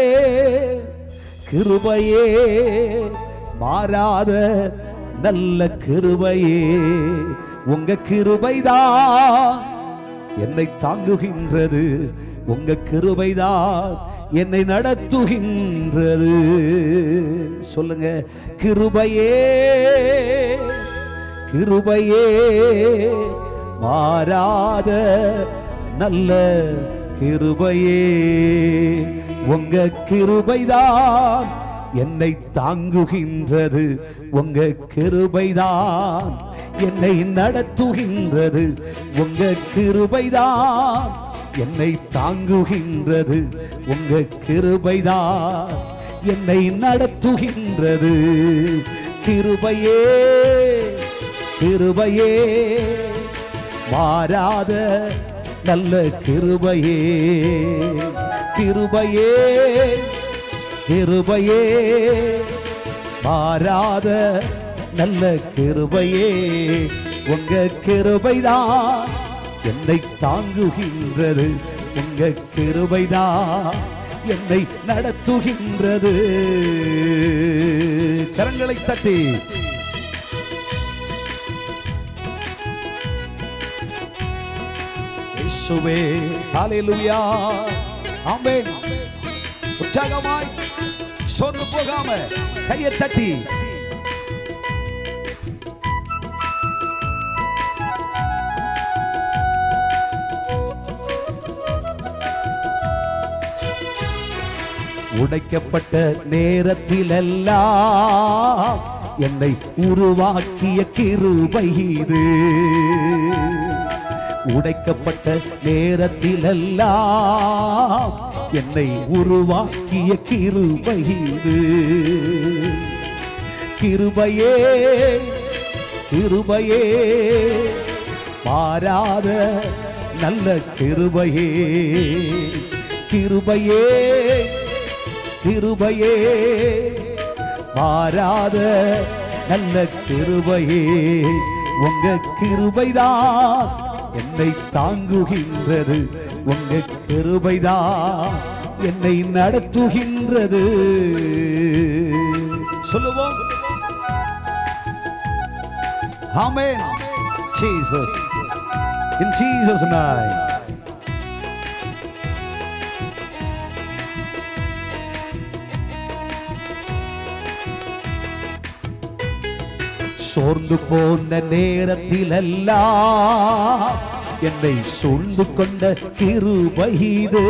கிருபையே மாறாத நல்ல கிருபையே உங்க கிருபைதான் என்னை தாங்குகின்றது உங்க கிருபைதான் என்னை நடத்துகின்றது சொல்லுங்க கிருபையே கிருபையே மாறாத நல்ல கிருபையே உங்க கிருபைதான் என்னை தாங்குகின்றது உங்க கிருபைதான் என்னை நடத்துகின்றது உங்க கிருபைதான் என்னை தாங்குகின்றது உங்க கிருபைதான் என்னை நடத்துகின்றது கிருபையே கிருபையே மாறாத நல்ல கிருபையே கிருபையே கிருபையே மாறாத நல்ல கிருபையே உங்க கிருபைதான் என்னை தாங்குகின்றது உங்க கிருபைதான் என்னை நடத்துகின்றது கரங்களை தட்டி இயேசுவே ஹalleluya ஆமென் உற்சாகமாய் சொன்னு போகாம கையை தட்டி உடைக்கப்பட்ட நேரத்திலெல்லாம் என்னை உருவாக்கிய கிருபை இது உடைக்கப்பட்ட நேரத்திலெல்லாம் என்னை உருவாக்கிய கிருபை இது கிருபையே கிருபையே மாறாத நல்ல கிருபையே கிருபையே கிருபையே மாறாத நல்ல கிருபையே உங்க கிருபைதான் என்னை தாங்குகின்றது உங்க கிருபைதான் என்னை நடத்துகின்றது சொல்லுவோம் amen Jesus in Jesus name சோர்ந்து போன நேரத்திலெல்லாம் என்னை சூழ்ந்து கொண்ட கிருபை இது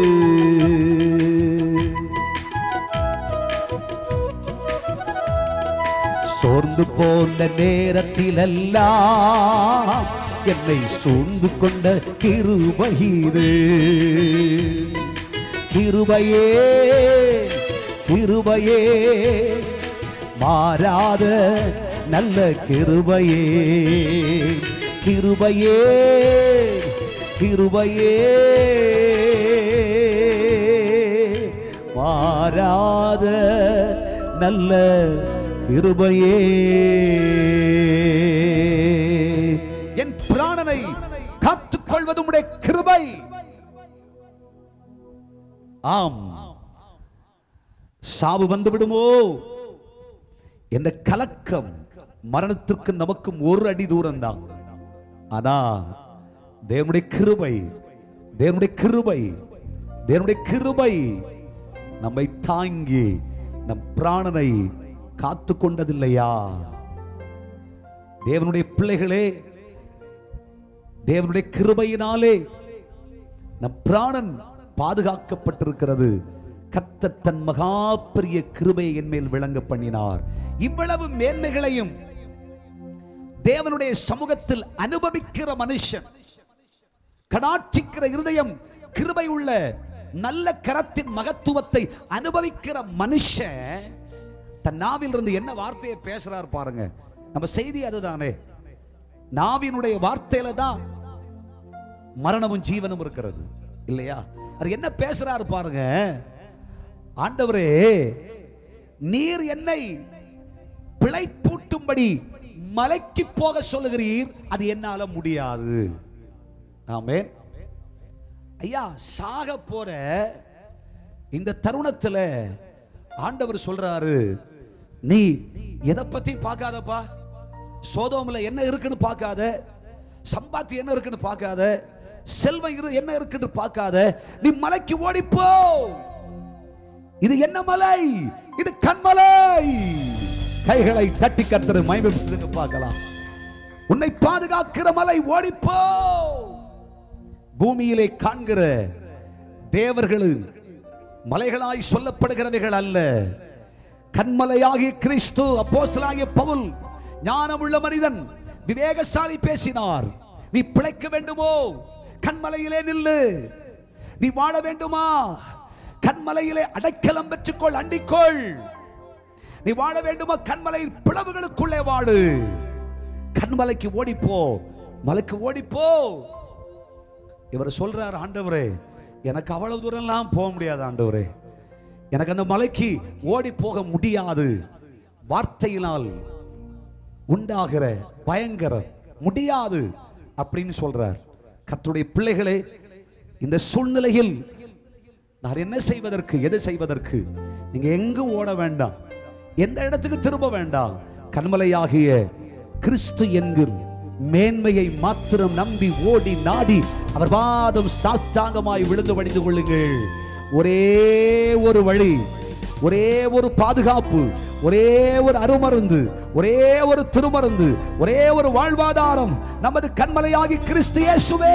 சோர்ந்து போன நேரத்திலெல்லாம் என்னை சூழ்ந்து கொண்ட கிருபை இது கிருபையே கிருபையே மாறாத நல்ல கிருபையே கிருபையே கிருபையே மாறாத நல்ல கிருபையே என் பிராணனை காத்துக்கொள்ள கொள்வது உம்முடைய கிருபை ஆம் சாவு வந்து விடுமோ என்ற கலக்கம் மரணத்திற்கு நமக்கும் ஒரு அடி தூரம் தான் ஆனா தேவனுடைய கிருபை தேவனுடைய கிருபை தேவனுடைய கிருபை நம்மை தாங்கி நம் பிராணனை காத்து கொண்டதில்லையா தேவனுடைய பிள்ளைகளே தேவனுடைய கிருபையினாலே நம் பிராணன் பாதுகாக்கப்பட்டிருக்கிறது கத்த தன் மகா பெரிய கிருபையை என் மேல் விளங்க பண்ணினார் இவ்வளவு மேன்மைகளையும் தேவனுடைய சமூகத்தில் அனுபவிக்கிற மனுஷன் கடாட்சிக்கிற இருதயம் கிருபை உள்ள நல்ல கரத்தின் மகத்துவத்தை அனுபவிக்கிற மனுஷன் தன் நாவில் இருந்து என்ன வார்த்தையை பேசுறார் பாருங்க நம்ம செய்தி அதுதானே நாவினுடைய வார்த்தையில தான் மரணமும் ஜீவனும் இருக்கிறது இல்லையா அவர் என்ன பேசுறாரு பாருங்க ஆண்டவரே நீர் என்னை பிழைப்பூட்டும்படி மலைக்கு போக சொல்லுகிறீர் அது என்னால முடியாது ஆமென் ஐயா சாக போற இந்த தருணத்துல ஆண்டவர் சொல்றாரு நீ எதை பத்தி பார்க்காதப்பா சோதோம்ல என்ன இருக்குன்னு பார்க்காத சம்பாத்தி என்ன இருக்குன்னு பார்க்காத செல்வம் இரு என்ன இருக்குன்னு பார்க்காத நீ மலைக்கு ஓடிப்போ இது என்ன மலை இது கண்மலை கைகளை தட்டி கத்துற மயமைப்படுத்துங்க பார்க்கலாம் உன்னை பாதுகாக்கிற மலை ஓடிப்போ பூமியிலே காண்கிற தேவர்களின் மலைகளாய் சொல்லப்படுகிறவைகள் அல்ல கண்மலையாகிய கிறிஸ்து அப்போஸ்தலனாகிய பவுல் ஞானமுள்ள மனிதன் விவேகசாலி பேசினார் நீ பிழைக்க வேண்டுமோ கண்மலையிலே நில்லு நீ வாழ வேண்டுமா கண்மலையிலே அடைக்கலம் பெற்றுக்கொள் அண்டிக்கொள் நீ வாழ வேண்டுமா கண்மலையின் பிளவுகளுக்குள்ளே வாடு கண்மலைக்கு ஓடிப்போ மலைக்கு ஓடிப்போ இவர் சொல்றார் ஆண்டவரே எனக்கு அவ்வளவு தூரம்லாம் போக முடியாது ஆண்டவரே எனக்கு அந்த மலைக்கு ஓடி போக முடியாது வார்த்தையினால் உண்டாகிற பயங்கரம் முடியாது அப்படின்னு சொல்றார் கர்த்தருடைய பிள்ளைகளே இந்த சூழ்நிலையில் நான் என்ன செய்வதற்கு எது செய்வதற்கு நீங்க எங்கும் ஓட வேண்டாம் எந்த இடத்துக்கு திரும்ப வேண்டாம் கண்மலையாகிய கிறிஸ்து என்கிற மேன்மையை மாத்திரம் நம்பி ஓடி நாடி அவர் பாதம் சாஸ்தாங்கமாய் விழுந்து வடிந்து கொள்ளுங்கள் ஒரே ஒரு வழி ஒரே ஒரு பாதுகாப்பு ஒரே ஒரு அருமருந்து ஒரே ஒரு திருமருந்து ஒரே ஒரு வாழ்வாதாரம் நமது கண்மலையாகி கிறிஸ்து இயேசுவே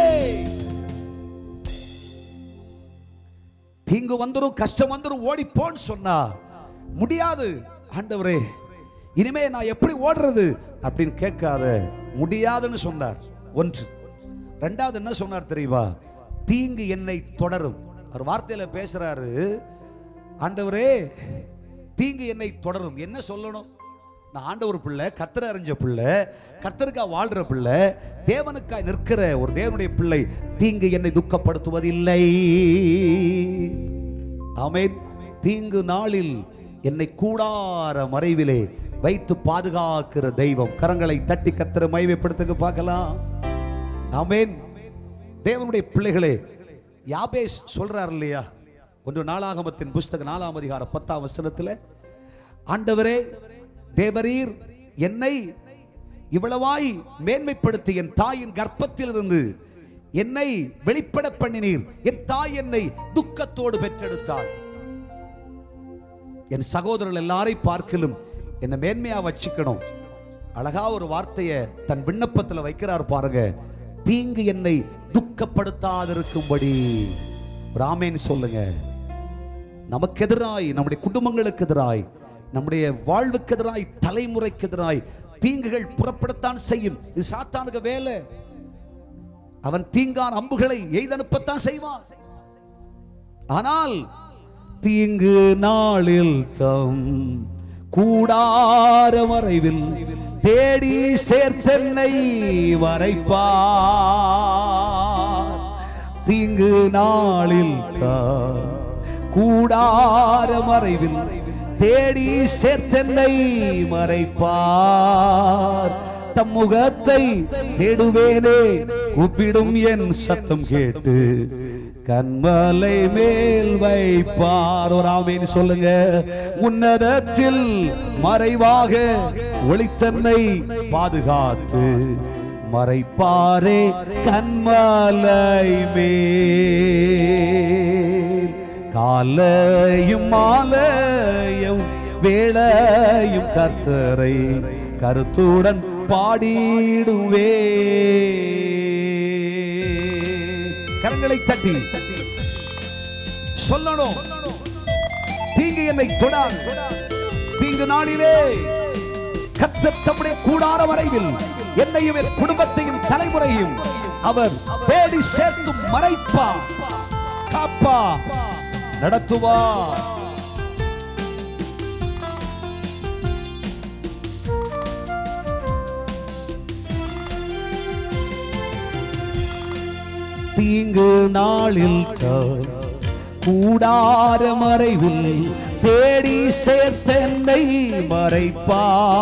தீங்கு வந்துரும் கஷ்டம் வந்துரும் ஓடிப்போன்னு சொன்னா முடியாது ஆண்டவரே இனிமே நான் எப்படி ஓடுறது அப்படின்னு கேட்காத முடியாதுன்னு சொன்னார் ஒன்று ரெண்டாவது என்ன சொன்னார் தெரியுமா தீங்கு என்னை தொடரும் அவர் வார்த்தையில பேசுறாரு ஆண்டவரே தீங்கு என்னை தொடரும் என்ன சொல்லணும் நான் ஆண்டவர் பிள்ளை கர்த்தர் அறிஞ்ச பிள்ளை கர்த்தருக்காக வாழ்ற பிள்ளை தேவனுக்காய் நிற்கிற ஒரு தேவனுடைய பிள்ளை தீங்கு என்னை துக்கப்படுத்துவதில்லை ஆமென் தீங்கு நாளில் என்னை கூடார மறைவிலே வைத்து பாதுகாக்கிற தெய்வம் கரங்களை தட்டி கத்திர மைமைப்படுத்துங்க பார்க்கலாம் ஆமென் தேவனுடைய பிள்ளைகளே யாபேஸ் சொல்றார் இல்லையா ஒன்று நாளாகமத்தின் புஸ்தக நாலாம் அதிகார பத்தாம் வசனத்தில் ஆண்டவரே தேவரீர் என்னை இவ்வளவாய் மேன்மைப்படுத்தி என் தாயின் கர்ப்பத்தில் இருந்து என்னை வெளிப்பட பண்ணினீர் என் தாய் என்னை துக்கத்தோடு பெற்றெடுத்தாள் என் சகோதரர்கள் எல்லாரையும் பார்க்கலும் என்னை மேன்மையா வச்சுக்கணும் அழகா ஒரு வார்த்தையை தன் விண்ணப்பத்துல வைக்கிறார் பாருங்க தீங்கு என்னை துக்கப்படுத்தாதிருக்கும்படி ராமேன் சொல்லுங்க நமக்கு எதிராய் நம்முடைய குடும்பங்களுக்கு எதிராய் நம்முடைய வாழ்வுக்கு எதிராய் தலைமுறைக்கு எதிராய் தீங்குகள் புறப்படத்தான் செய்யும் இது சாத்தானுக்கு வேலை அவன் தீங்கான் அம்புகளை எய்தனுப்பத்தான் செய்வான் ஆனால் தீங்கு நாளில் தம் கூடார மறைவில் தேடி சேர்த்தென்னை வரைப்பார் தீங்கு நாளில் தான் கூடார மறைவில் தேடி சேர்த்தென்னை மறைப்பார் தம் முகத்தை தேடுவேனே கூப்பிடும் என் சத்தம் கேட்டு கண்மலை மேல் வைப்பார் ஒரு ஆமீன் சொல்லுங்க உன்னதத்தில் மறைவாக ஒளித்தன்னை பாதுகாத்து மறைப்பாரே கண்மலை மேல் காலையும் மாலையும் வேளையும் கர்த்தரை கருத்துடன் பாடிடுவே கரங்களை தட்டி சொல்லணும் தீங்கு என்னை தொடாது தீங்கு நாளிலே கர்த்தர் தம்முடைய கூடார வரைவில் என்னையும் என் குடும்பத்தையும் தலைமுறையும் அவர் தேடி சேர்த்து மறைப்பா காப்பா நடத்துவா தீங்கு நாளில் க- கூடார மறைவில் தேடி சேர்த்தென்னை மறைப்பா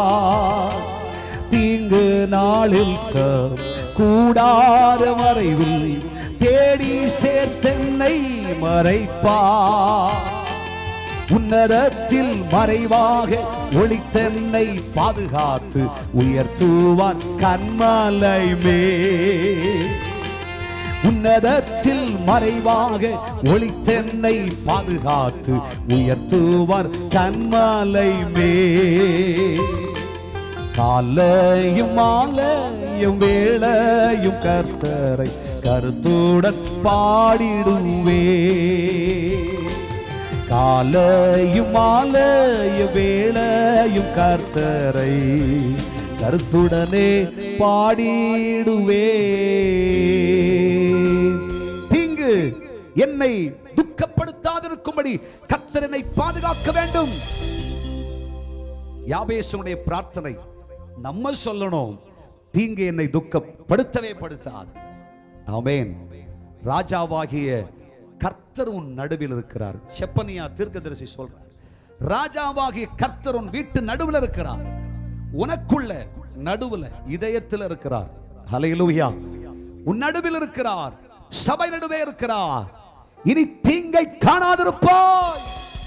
தீங்கு நாளில் க- கூடார மறைவில் தேடி சேர்த்தென்னை மறைப்பா உன்னதத்தில் மறைவாக ஒளித்தென்னை பாதுகாத்து உயர்த்துவான் கண்மலை மேல் உன்னதத்தில் மறைவாக ஒளித்தென்னை பாதுகாத்து உயர்த்துவார் கண்மலை மே காலையும் மாலையும் வேளையும் கர்த்தரை கருத்துடன் பாடிடுவே காலையும் மாலையும் வேளையும் கர்த்தரை கருத்துடனே பாடிடுவே தீங்கு என்னை துக்கப்படுத்தாதிருக்கும்படி கர்த்தர் என்னை பாதுகாக்க வேண்டும் யாபேசுடைய பிரார்த்தனை நம்ம சொல்லணும் தீங்கு என்னை துக்கப்படுத்தவே படுத்தாது ஆமென் ராஜாவாகிய கர்த்தர் உன் நடுவில் இருக்கிறார் செப்பனியா தீர்க்கதரிசி சொல்றார் ராஜாவாகிய கர்த்தர் உன் வீட்டு நடுவில் இருக்கிறார் உனக்குள்ள நடுவுல இதயத்தில் இருக்கிறார் ஹalleluya உன் நடுவில் இருக்கிறார் சபை நடுவே இருக்கிறார் இனி தீங்கை காணாதிருப்பாய்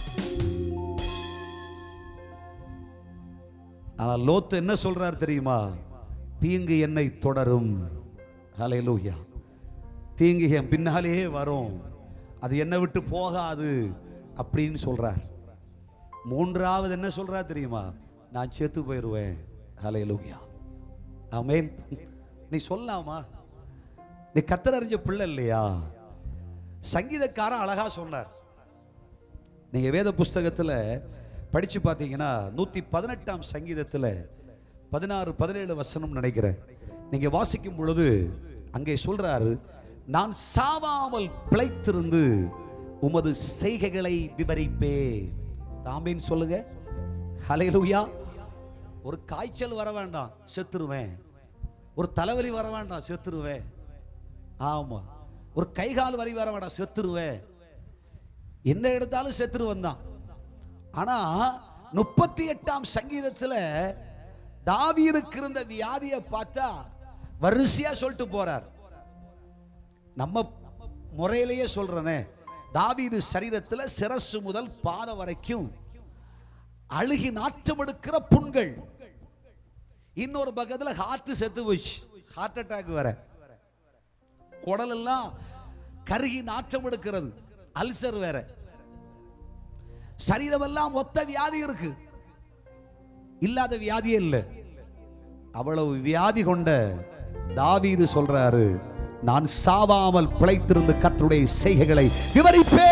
ஆனா லோத்து என்ன சொல்றார் தெரியுமா தீங்கு என்னை தொடரும் ஹalleluya தீங்கு என் பின்னாலேயே வரும் அது என்னை விட்டு போகாது அப்படின்னு சொல்றார் மூன்றாவது என்ன சொல்றார் தெரியுமா நான் செத்து போயிடுவேன் ஹalleluya ஆமென் நீ சொல்லாமா நீ கத்தர் அறிஞ்ச பிள்ளை இல்லையா சங்கீதக்காரன் அழகா சொன்னார் நீங்க வேத புஸ்தகத்துல படிச்சு பார்த்தீங்கன்னா நூத்தி பதினெட்டாம் சங்கீதத்துல பதினாறு பதினேழு வசனம் நினைக்கிறேன் நீங்க வாசிக்கும் பொழுது அங்கே சொல்றாரு நான் சாவாமல் பிழைத்திருந்து உமது செய்கைகளை விவரிப்பேன் ஆமீன் சொல்லுங்க ஹalleluya ஒரு காய்ச்சல் வர வேண்டாம் செத்துருவேன் ஒரு தலைவலி வர வேண்டாம் செத்துருவேன் ஆமா ஒரு கை கால் வலி வர வேண்டாம் செத்துருவேன் என்ன எடுத்தாலும் செத்துருவன் தான் ஆனா முப்பத்தி எட்டாம் சங்கீதத்துல தாவீதுக்கு இருந்த வியாதியை பார்த்தா வரிசையா சொல்லிட்டு போறார் நம்ம முறையிலேயே சொல்றனே தாவீது சரீரத்துல சிரசு முதல் பாதம் வரைக்கும் அழுகி நாற்றம் எடுக்கிற புண்கள் இன்னொரு பக்கத்துல ஹார்ட் செத்து போச்சு ஹார்ட் அட்டாக் வர குடல் எல்லாம் கருகி நாற்றம் எடுக்கிறது அல்சர் வேற சரீரமெல்லாம் ஒத்த வியாதி இருக்கு இல்லாத வியாதியே இல்லை அவ்வளவு வியாதி கொண்ட தாவீது சொல்றாரு நான் சாவாமல் பிழைத்திருந்து கர்த்தருடைய செய்கைகளை விவரிப்பே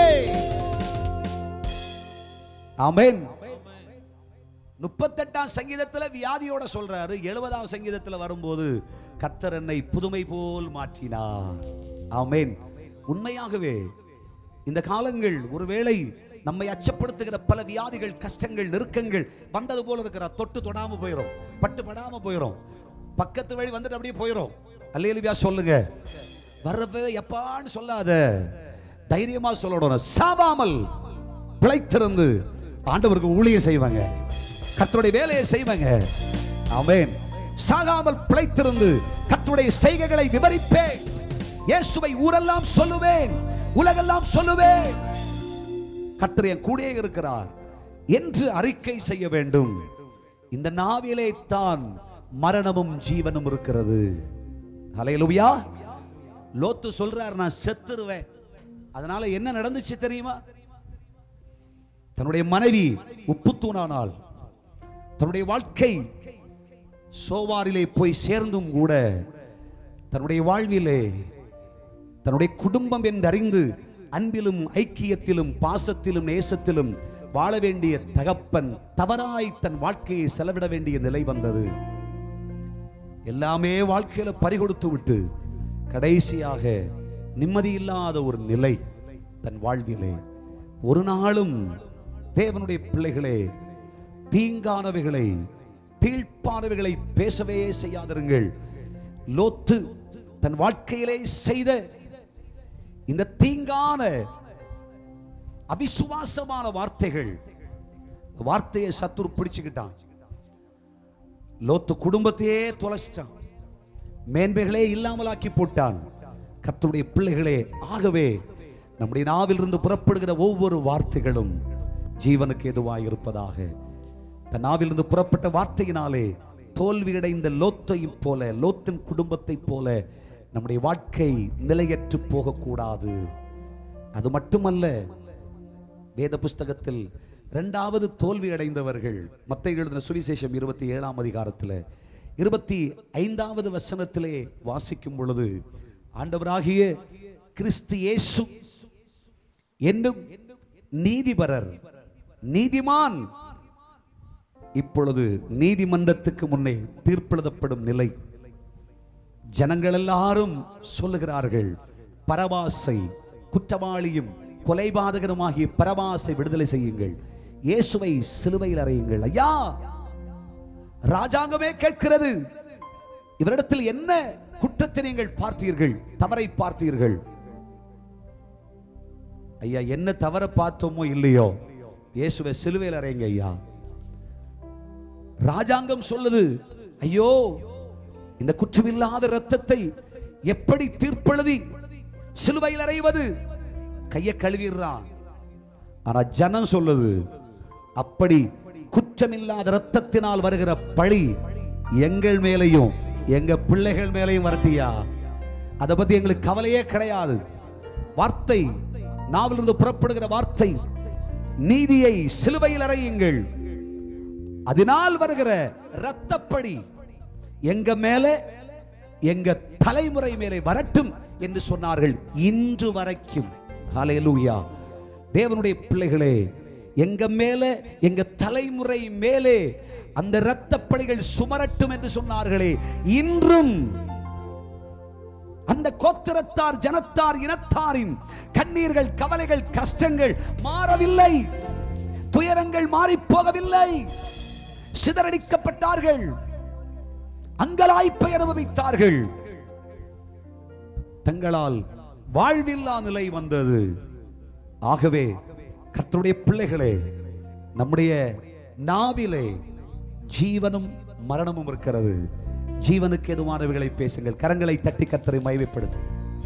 ஆமென் முப்பத்தெட்டாம் சங்கீதத்துல வியாதியோட சொல்றாரு எழுபதாம் சங்கீதத்துல வரும்போது கர்த்தர் என்னை புதுமை போல் மாற்றினார் ஆமென் உண்மையாகவே இந்த காலங்கள் ஒருவேளை நம்மை அச்சப்படுத்துகிற பல வியாதிகள் கஷ்டங்கள் நெருக்கங்கள் வந்தது போல இருக்கிற தொட்டு தொடாம போயிரும் பட்டு படாம போயிரும் பக்கத்து வழி வந்துட்டு அப்படியே போயிரும் அல்லேலுவியா சொல்லுங்க வர்றப்ப எப்பான்னு சொல்லாத தைரியமா சொல்லணும் சாவாமல் பிழைத்திருந்து ஆண்டவருக்கு ஊழியம் செய்வாங்க கர்த்தருடைய வேலையை செய்வாங்க ஆமென் சாகாமல் பிழைத்திருந்து கர்த்தருடைய செய்கைகளை விவரிப்பேன் இயேசுவை ஊரெல்லாம் சொல்லுவேன் உலகெல்லாம் சொல்லுவேன் கர்த்தர் என் கூடயே இருக்கிறார் என்று அறிக்கை செய்ய வேண்டும் இந்த நாவிலே தான் மரணமும் ஜீவனும் இருக்கிறது ஹalleluya லோத்து சொல்றார் நான் செத்துருவேன் அதனால என்ன நடந்துச்சு தெரியுமா தன்னுடைய மனைவி உப்புத்தூணானாள் தன்னுடைய வாழ்க்கை சோவாரிலே போய் சேர்ந்தும் கூட தன்னுடைய வாழ்விலே தன்னுடைய குடும்பம் என்று அறிந்து அன்பிலும் ஐக்கியத்திலும் பாசத்திலும் நேசத்திலும் வாழ வேண்டிய தகப்பன் தவறாய் தன் வாழ்க்கையை செலவிட வேண்டிய நிலை வந்தது எல்லாமே வாழ்க்கையில பறிகொடுத்து விட்டு கடைசியாக நிம்மதி இல்லாத ஒரு நிலை தன் வாழ்விலே ஒரு நாளும் தேவனுடைய பிள்ளைகளே தீங்கானவைகளை தீழ்ப்பானவைகளை பேசவே செய்யாதிருங்கள் லோத்து தன் வாழ்க்கையிலே செய்த இந்த தீங்கான அவிசுவாசமான வார்த்தைகள் வார்த்தையை சத்துரு பிடிச்சுக்கிட்டான் லோத்து குடும்பத்தையே தொலைச்சிட்டான் மேன்மைகளே இல்லாமலாக்கி போட்டான் கர்த்தருடைய பிள்ளைகளே ஆகவே நம்முடைய நாவிலிருந்து புறப்படுகிற ஒவ்வொரு வார்த்தைகளும் ஜீவனுக்கு எதுவாய் இருப்பதாக தன் நாவிலிருந்து புறப்பட்ட வார்த்தையினாலே தோல்வியடைந்த லோத்தையும் போல லோத்தின் குடும்பத்தைப் போல நம்முடைய வாழ்க்கை நிலையற்று போகக்கூடாது அது மட்டுமல்ல வேத புஸ்தகத்தில் இரண்டாவது தோல்வி அடைந்தவர்கள் மத்த எழுதின சுவிசேஷம் இருபத்தி ஏழாம் அதிகாரத்தில் இருபத்தி ஐந்தாவது வசனத்திலே வாசிக்கும் பொழுது ஆண்டவராகிய கிறிஸ்து இயேசு என்னும் நீதிபரர் நீதிமான் இப்பொழுது நீதிமன்றத்துக்கு முன்னே தீர்ப்பெழுதப்படும் நிலை ஜனங்கள் எல்லாரும் சொல்லுகிறார்கள் பரபாசை குற்றவாளியும் கொலைபாதகனுமாகிய பரபாசை விடுதலை செய்யுங்கள் இயேசுவை சிலுவையில் அறையுங்கள் ஐயா ராஜாங்கமே கேட்கிறது இவரிடத்தில் என்ன குற்றத்தை நீங்கள் பார்த்தீர்கள் தவறை பார்த்தீர்கள் ஐயா என்ன தவற பார்த்தோமோ இல்லையோ இயேசுவை சிலுவையில் அறையுங்க ஐயா ராஜாங்கம் சொல்லுது ஐயோ இந்த குற்றமில்லாத ரத்தத்தை எப்படி தீர்ப்பெழுதி சிலுவையில் அறைவது கையை கழுவிடுறான் ஆனா ஜனம் சொல்லுது அப்படி குற்றமில்லாத ரத்தத்தினால் வருகிற பழி எங்கள் மேலையும் எங்க பிள்ளைகள் மேலையும் வரட்டியா அதை பத்தி எங்களுக்கு கவலையே கிடையாது வார்த்தை நாவிலிருந்து புறப்படுகிற வார்த்தை நீதியை சிலுவையில் அறையுங்கள் அதனால் வருகிற இரத்தப்படி எங்க மேலே எங்க தலைமுறை மேலே வரட்டும் என்று சொன்னார்கள் இன்று வரைக்கும் ஹalleluya தேவனுடைய பிள்ளைகளே எங்க மேலே எங்க தலைமுறை மேலே அந்த இரத்தப்படிகள் சுமரட்டும் என்று சொன்னார்களே இன்றும் அந்த கோத்திரத்தார் ஜனத்தார் இனத்தாரின் கண்ணீர்கள் கவலைகள் கஷ்டங்கள் மாறவில்லை துயரங்கள் மாறி போகவில்லை சிதறடிக்கப்பட்டார்கள் அங்கலாய்ப்பை அனுபவித்தார்கள் தங்களால் வாழ்வில்லா நிலை வந்தது ஆகவே கர்த்தருடைய பிள்ளைகளே நம்முடைய நாவிலே ஜீவனும் மரணமும் இருக்கிறது ஜீவனுக்கு எதுவானவைகளை பேசுங்கள் கரங்களை தட்டி கர்த்தரை மைவைப்படுத்து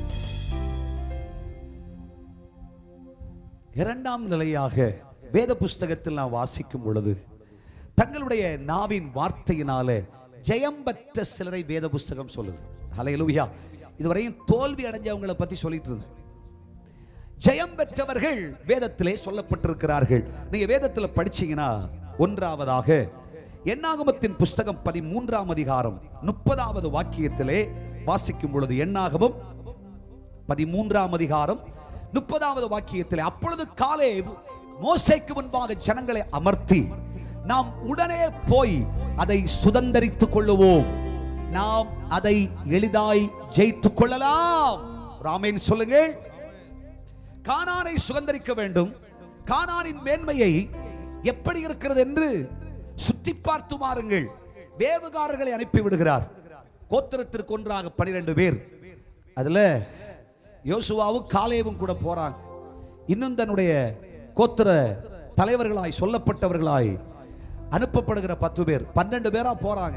இரண்டாம் நிலையாக வேத புஸ்தகத்தில் நான் வாசிக்கும் பொழுது தங்களுடைய நாவின் வார்த்தையினால ஜெயம் பெற்ற சிலரை வேத புஸ்தகம் சொல்லுது ஹalleluya இதுவரையும் தோல்வி அடைஞ்சவங்களை பத்தி சொல்லிட்டு இருந்தது ஜெயம் பெற்றவர்கள் வேதத்திலே சொல்லப்பட்டிருக்கிறார்கள் நீங்க வேதத்துல படிச்சீங்கன்னா ஒன்றாவதாக எண்ணாகமத்தின் புஸ்தகம் பதிமூன்றாம் அதிகாரம் முப்பதாவது வாக்கியத்திலே வாசிக்கும் பொழுது எண்ணாகமம் பதிமூன்றாம் அதிகாரம் முப்பதாவது வாக்கியத்திலே அப்பொழுது காலே மோசைக்கு முன்பாக ஜனங்களை அமர்த்தி நாம் உடனே போய் அதை சுதந்தரித்துக் கொள்ளுவோம் நாம் அதை எளிதாய் ஜெயித்துக் கொள்ளலாம் ராமேன் சொல்லுங்கள் கானானை சுதந்தரிக்க வேண்டும் கானானின் மேன்மையை எப்படி இருக்கிறது என்று சுற்றி பார்த்து மாறுங்கள் வேவுகாரர்களை அனுப்பி விடுகிறார் கோத்திரத்திற்கு ஒன்றாக பனிரெண்டு பேர் அதுல யோசுவாவும் காலேவும் கூட போறாங்க இன்னும் தன்னுடைய கோத்திர தலைவர்களாய் சொல்லப்பட்டவர்களாய் அனுப்பப்படுகிற பத்து பேர் பன்னெண்டு பேரா போறாங்க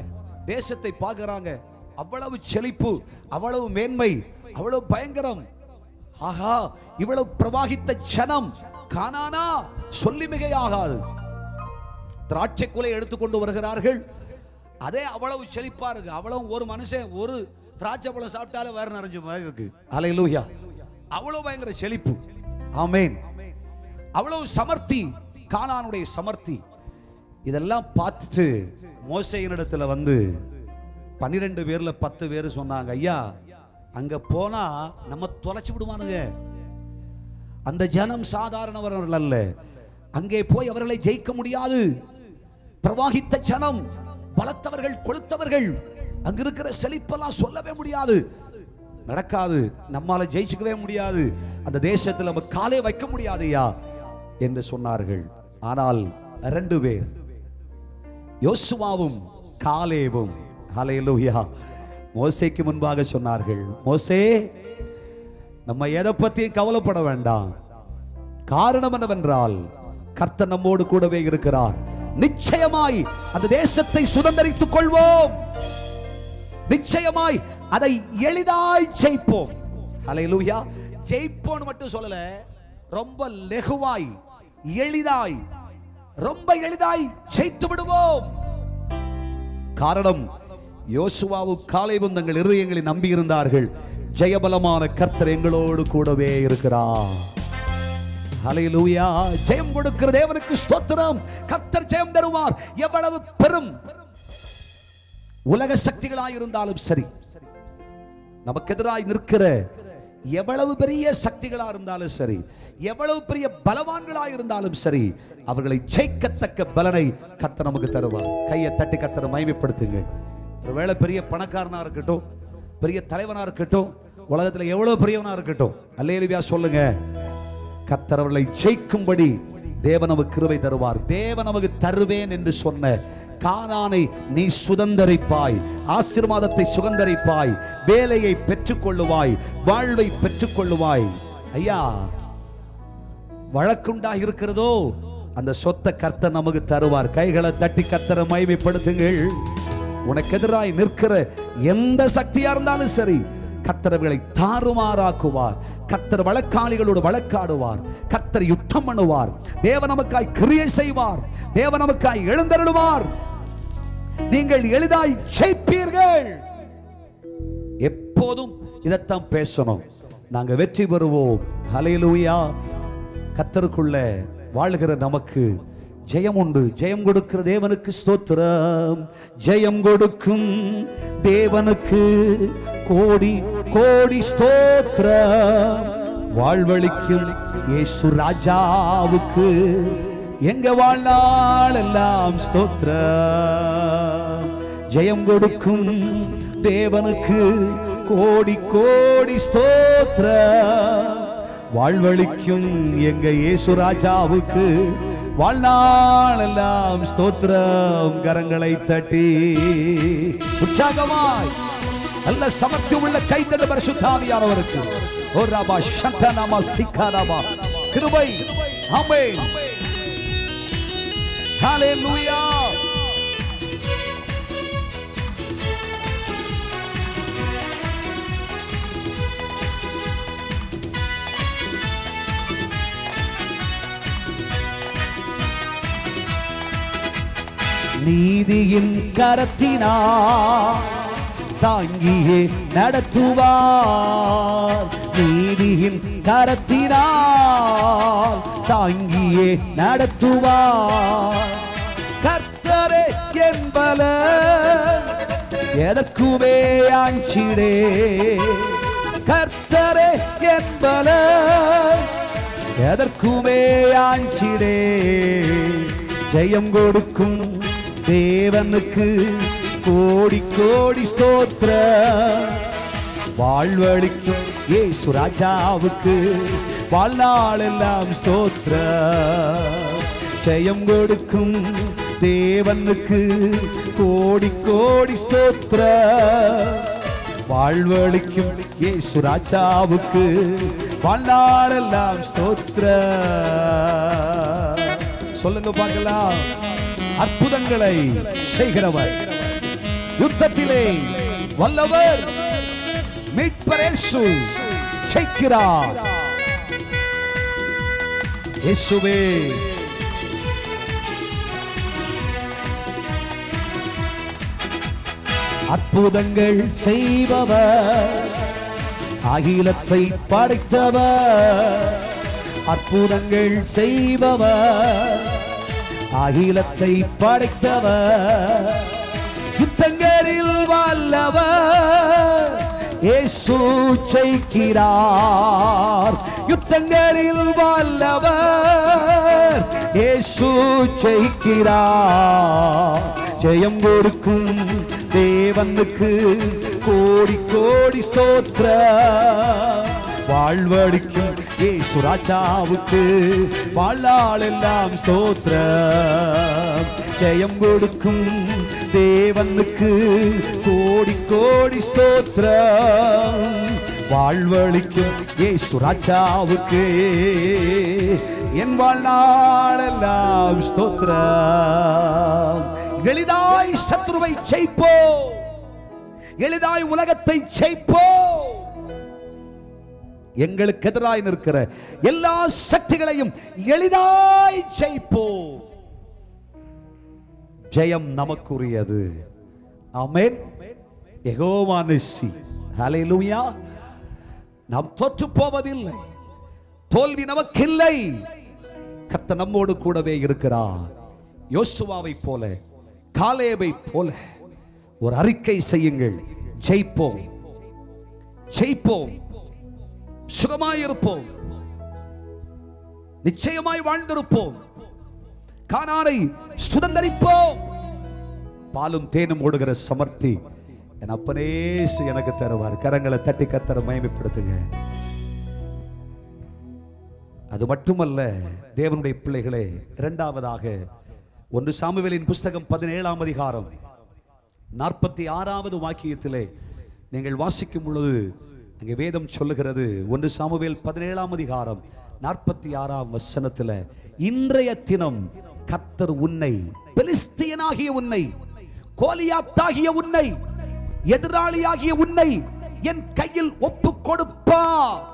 தேசத்தை பார்க்கறாங்க அவ்வளவு செழிப்பு அவ்வளவு மேன்மை அவ்வளவு பயங்கரம் ஆஹா இவ்வளவு பிரவாகித்த ஜனம் கானானா சொல்லி மிகையாகாது திராட்சை குலை எடுத்துக்கொண்டு வருகிறார்கள் அதே அவ்வளவு செழிப்பா இருக்கு அவ்வளவு ஒரு மனுஷன் ஒரு திராட்சை பழம் சாப்பிட்டாலே வேற நிறைஞ்ச மாதிரி இருக்கு அலையிலூயா அவ்வளவு பயங்கர செழிப்பு ஆமென் அவ்வளவு சமர்த்தி கானானுடைய சமர்த்தி இதெல்லாம் பார்த்துட்டு மோசையினிடத்துல வந்து பன்னிரெண்டு பேர்ல பத்து பேர் சொன்னாங்க ஐயா அங்க போனா நம்ம தொலைச்சு விடுவானுங்க அந்த ஜனம் சாதாரணவர்கள் அல்ல அங்கே போய் அவர்களை ஜெயிக்க முடியாது பிரவாகித்த ஜனம் பலத்தவர்கள் கொளுத்தவர்கள் அங்க இருக்கிற செழிப்பெல்லாம் சொல்லவே முடியாது நடக்காது நம்மால ஜெயிச்சுக்கவே முடியாது அந்த தேசத்தில் நம்ம காலே வைக்க முடியாதுயா என்று சொன்னார்கள் ஆனால் ரெண்டு பேர் யோசுவாவும் காலேவும் ஹalleluya மோசேக்கு முன்பாக சொன்னார்கள் மோசே நம்ம எதை பத்தியும் கவலைப்பட வேண்டாம் காரணம் என்னவென்றால் கர்த்தர் நம்மோடு கூடவே இருக்கிறார் நிச்சயமாய் அந்த தேசத்தை சுதந்தரித்துக் கொள்வோம் நிச்சயமாய் அதை எளிதாய் ஜெயிப்போம் ஹalleluya ஜெயிப்போம்னு மட்டும் சொல்லல ரொம்ப லெகுவாய் எளிதாய் ரொம்ப எளிதாய் ஜெயித்து விடுவோம் காரணம் யோசுவாவும் காலைவும் தங்கள் இருதயங்களை நம்பி இருந்தார்கள் ஜெயபலமான கர்த்தர் எங்களோடு கூடவே இருக்கிறார் ஹalleluya ஜெயம் கொடுக்கிற தேவனுக்கு ஸ்தோத்திரம் கர்த்தர் ஜெயம் தருவார் எவ்வளவு பெரும் உலக சக்திகளாய் இருந்தாலும் சரி நமக்கு எதிராய் நிற்கிற எவ்வளவு பெரிய சக்திகளா இருந்தாலும் சரி எவ்வளவு பெரிய பலவான்களா இருந்தாலும் சரி அவர்களை ஜெயிக்கத்தக்க பலனை கத்த நமக்கு தருவார் கையை தட்டி கத்தரை மகிமைப்படுத்துங்க ஒருவேளை பெரிய பணக்காரனா இருக்கட்டும் பெரிய தலைவனா இருக்கட்டும் உலகத்துல எவ்வளவு பெரியவனா இருக்கட்டும் அல்லேலுவியா சொல்லுங்க கர்த்தர் அவர்களை ஜெயிக்கும்படி தேவன் நமக்கு கிருபை தருவார் தேவன் நமக்கு தருவேன் என்று சொன்ன கானானை நீ சுதந்தரிப்பாய் ஆசீர்வாதத்தை சுதந்தரிப்பாய் வேலையை பெற்றுக்கொள்ளுவாய் வாழ்வை பெற்றுக்கொள்ளுவாய் ஐயா வழக்குண்டா இருக்கிறதோ அந்த சொத்தை கர்த்தர் நமக்கு தருவார் கைகளை தட்டி கர்த்தரை மகிமைப்படுத்துங்கள் உனக்கு எதிராய் நிற்கிற எந்த சக்தியா இருந்தாலும் சரி கத்தரவுகளை தாறுமாறாக்குவார் கத்தர் வழக்காளிகளோடு வழக்காடுவார் கத்தர் யுத்தம் பண்ணுவார் தேவ நமக்காய் கிரியை செய்வார் தேவ நமக்காய் எழுந்தருளுவார் நீங்கள் எளிதாய் ஜெயிப்பீர்கள் எப்போதும் இதைத்தான் பேசணும் நாங்க வெற்றி பெறுவோம் ஹalleluya கத்தருக்குள்ள வாழ்கிற நமக்கு ஜெயம் உண்டு ஜெயம் கொடுக்கிற தேவனுக்கு ஸ்தோத்திரம் ஜெயம் கொடுக்கும் தேவனுக்கு கோடி கோடி ஸ்தோத்திரம் வாழ்வழிக்கும் இயேசு ராஜாவுக்கு எங்க வாழ்நாள் எல்லாம் ஸ்தோத்திரம் ஜெயம் கொடுக்கும் தேவனுக்கு கோடி கோடி ஸ்தோத்திர வாழ்வழிக்கும் எங்க இயேசு ராஜாவுக்கு வாழ்நாள் எல்லாம் ஸ்தோத்திரம் கரங்களை தட்டி உற்சாகமாய் நல்ல சமர்த்தி உள்ள கைத்தட பரிசுத்தாவியானவருக்கு ஓ ராபா சந்தனாமா சிக்காராமா கிருபை ஆமென் ஹalleluya நீதியின் கரத்தினா தாங்கியே நடத்துவார் நீதியின் கரத்தினால் தாங்கியே நடத்துவார் கர்த்தரே என்பல எதற்குமே ஆஞ்சிடே கர்த்தரே என்பல எதற்குமே ஆஞ்சிடே ஜெயம் கொடுக்கும் தேவனுக்கு கோடி கோடி ஸ்தோத்திர வாழ்வழிக்கும் ஏசு ராஜாவுக்கு வாழ்நாள் எல்லாம் ஸ்தோத்திர ஜெயம் கொடுக்கும் தேவனுக்கு கோடி கோடி ஸ்தோத்திர வாழ்வழிக்கும் இயேசு ராஜாவுக்கு வாழ்நாளெல்லாம் ஸ்தோத்திர சொல்லுங்க பார்க்கலாம் அற்புதங்களை செய்கிறவர் யுத்தத்திலே வல்லவர் மீட்பர் இயேசு ஜெயிக்கிறார் இயேசுவே அற்புதங்கள் செய்பவர் அகிலத்தை படைத்தவர் அற்புதங்கள் செய்பவர் அகிலத்தை படைத்தவர் யுத்தங்களில் வல்லவர் இயேசு ஜெயிக்கிறார் யுத்தங்களில் வல்லவர் இயேசு ஜெயிக்கிறார் ஜெயம் கொடுக்கும் தேவனுக்கு கோடி கோடி ஸ்தோத்திர வாழ்வழிக்கும் இயேசு ராஜாவுக்கு வாழ்நாள் எல்லாம் ஸ்தோத்திர ஜெயம் கொடுக்கும் தேவனுக்கு கோடி கோடி ஸ்தோத்திர வாழ்வழிக்கும் இயேசு ராஜாவுக்கு என் வாழ்நாளெல்லாம் ஸ்தோத்திரம் எளிதாய் சத்ருவை ஜெயிப்போ எளிதாய் உலகத்தை ஜெயிப்போ எங்களுக்கு எதிராய் நிற்கிற எல்லா சக்திகளையும் எளிதாய் ஜெயிப்போ ஜெயம் நமக்குரியது ஆமென் யெகோவா நிஸ்ஸி ஹalleluya நாம் தோற்று போவதில்லை தோல்வி நமக்கில்லை கர்த்தர் நம்மோடு கூடவே இருக்கிறார் யோசுவாவை போல காலேபை போல ஒரு அறிக்கை செய்யுங்கள் ஜெயிப்போம் ஜெயிப்போம் சுகமாயிருப்போம் நிச்சயமாய் வாழ்ந்திருப்போம் கானானை சுதந்தரிப்போம் பாலும் தேனும் ஓடுகிற சமர்த்தி என் அப்பனேசு எனக்கு தருவார் கரங்களை தட்டி கத்தர மயமைப்படுத்துங்க அது மட்டுமல்ல தேவனுடைய பிள்ளைகளே இரண்டாவதாக ஒன்று சாமுவேலின் புஸ்தகம் பதினேழாம் அதிகாரம் நாற்பத்தி ஆறாவது வாக்கியத்திலே நீங்கள் வாசிக்கும் பொழுது அங்கே வேதம் சொல்லுகிறது ஒன்று சாமுவேல் பதினேழாம் அதிகாரம் நாற்பத்தி ஆறாம் வசனத்துல இன்றைய தினம் கத்தர் உன்னை பெலிஸ்தியனாகிய உன்னை கோலியாத்தாகிய உன்னை எதிராளியாகிய உன்னை என் கையில் ஒப்பு கொடுப்பா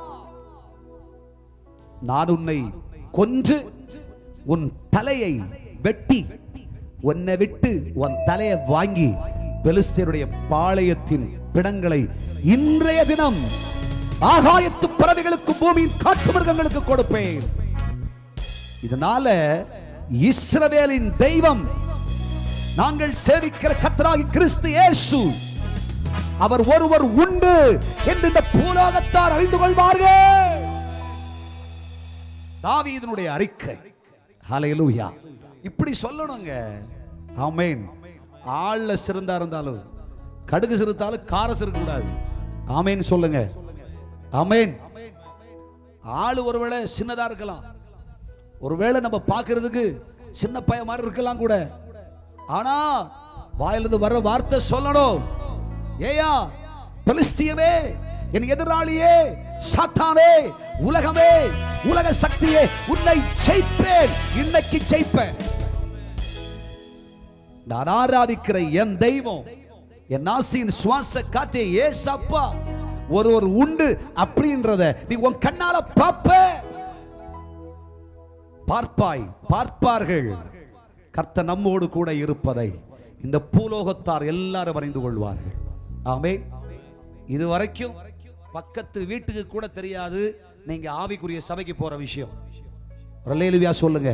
நான் உன்னை கொன்று உன் தலையை வெட்டி உன்னை விட்டு உன் தலையை வாங்கி பெலிஸ்தருடைய பாளையத்தின் பிணங்களை இன்றைய தினம் ஆகாயத்து பறவைகளுக்கு பூமியின் காட்டு மிருகங்களுக்கு கொடுப்பேன் இதனால இஸ்ரவேலின் தெய்வம் நாங்கள் சேவிக்கிற கத்தராகி கிறிஸ்து இயேசு அவர் ஒருவர் உண்டு என்று இந்த பூலோகத்தார் அறிந்து கொள்வார்கள் தாவீதனுடைய அறிக்கை ஹalleluya இப்படி சொல்லணுங்க ஆமென் ஆள்ல சிறந்தா இருந்தாலும் கடுகு சிறுத்தாலும் கார சிறுக்க கூடாது ஆமென் சொல்லுங்க ஆமென் ஆளு ஒருவேளை சின்னதா இருக்கலாம் ஒருவேளை நம்ம பார்க்கிறதுக்கு சின்ன பையன் மாதிரி இருக்கலாம் கூட ஆனா வாயிலிருந்து வர்ற வார்த்தை சொல்லணும் ஏயா பெலிஸ்தியனே என் எதிராளியே சாத்தானே உலகமே உலக சக்தியே உன்னை ஜெயிப்பேன் இன்னைக்கு ஜெயிப்பேன் நான் ஆராதிக்கிற என் தெய்வம் என் ஆசையின் சுவாச காற்றே ஏசப்பா ஒரு ஒரு உண்டு அப்படின்றத நீ உன் கண்ணால பாப்ப பார்ப்பாய் பார்ப்பார்கள் கர்த்த நம்மோடு கூட இருப்பதை இந்த பூலோகத்தார் எல்லாரும் அறிந்து கொள்வார்கள் ஆமே இது வரைக்கும் பக்கத்து வீட்டுக்கு கூட தெரியாது நீங்க ஆவிக்குரிய சபைக்கு போற விஷயம் ரலேலுவியா சொல்லுங்க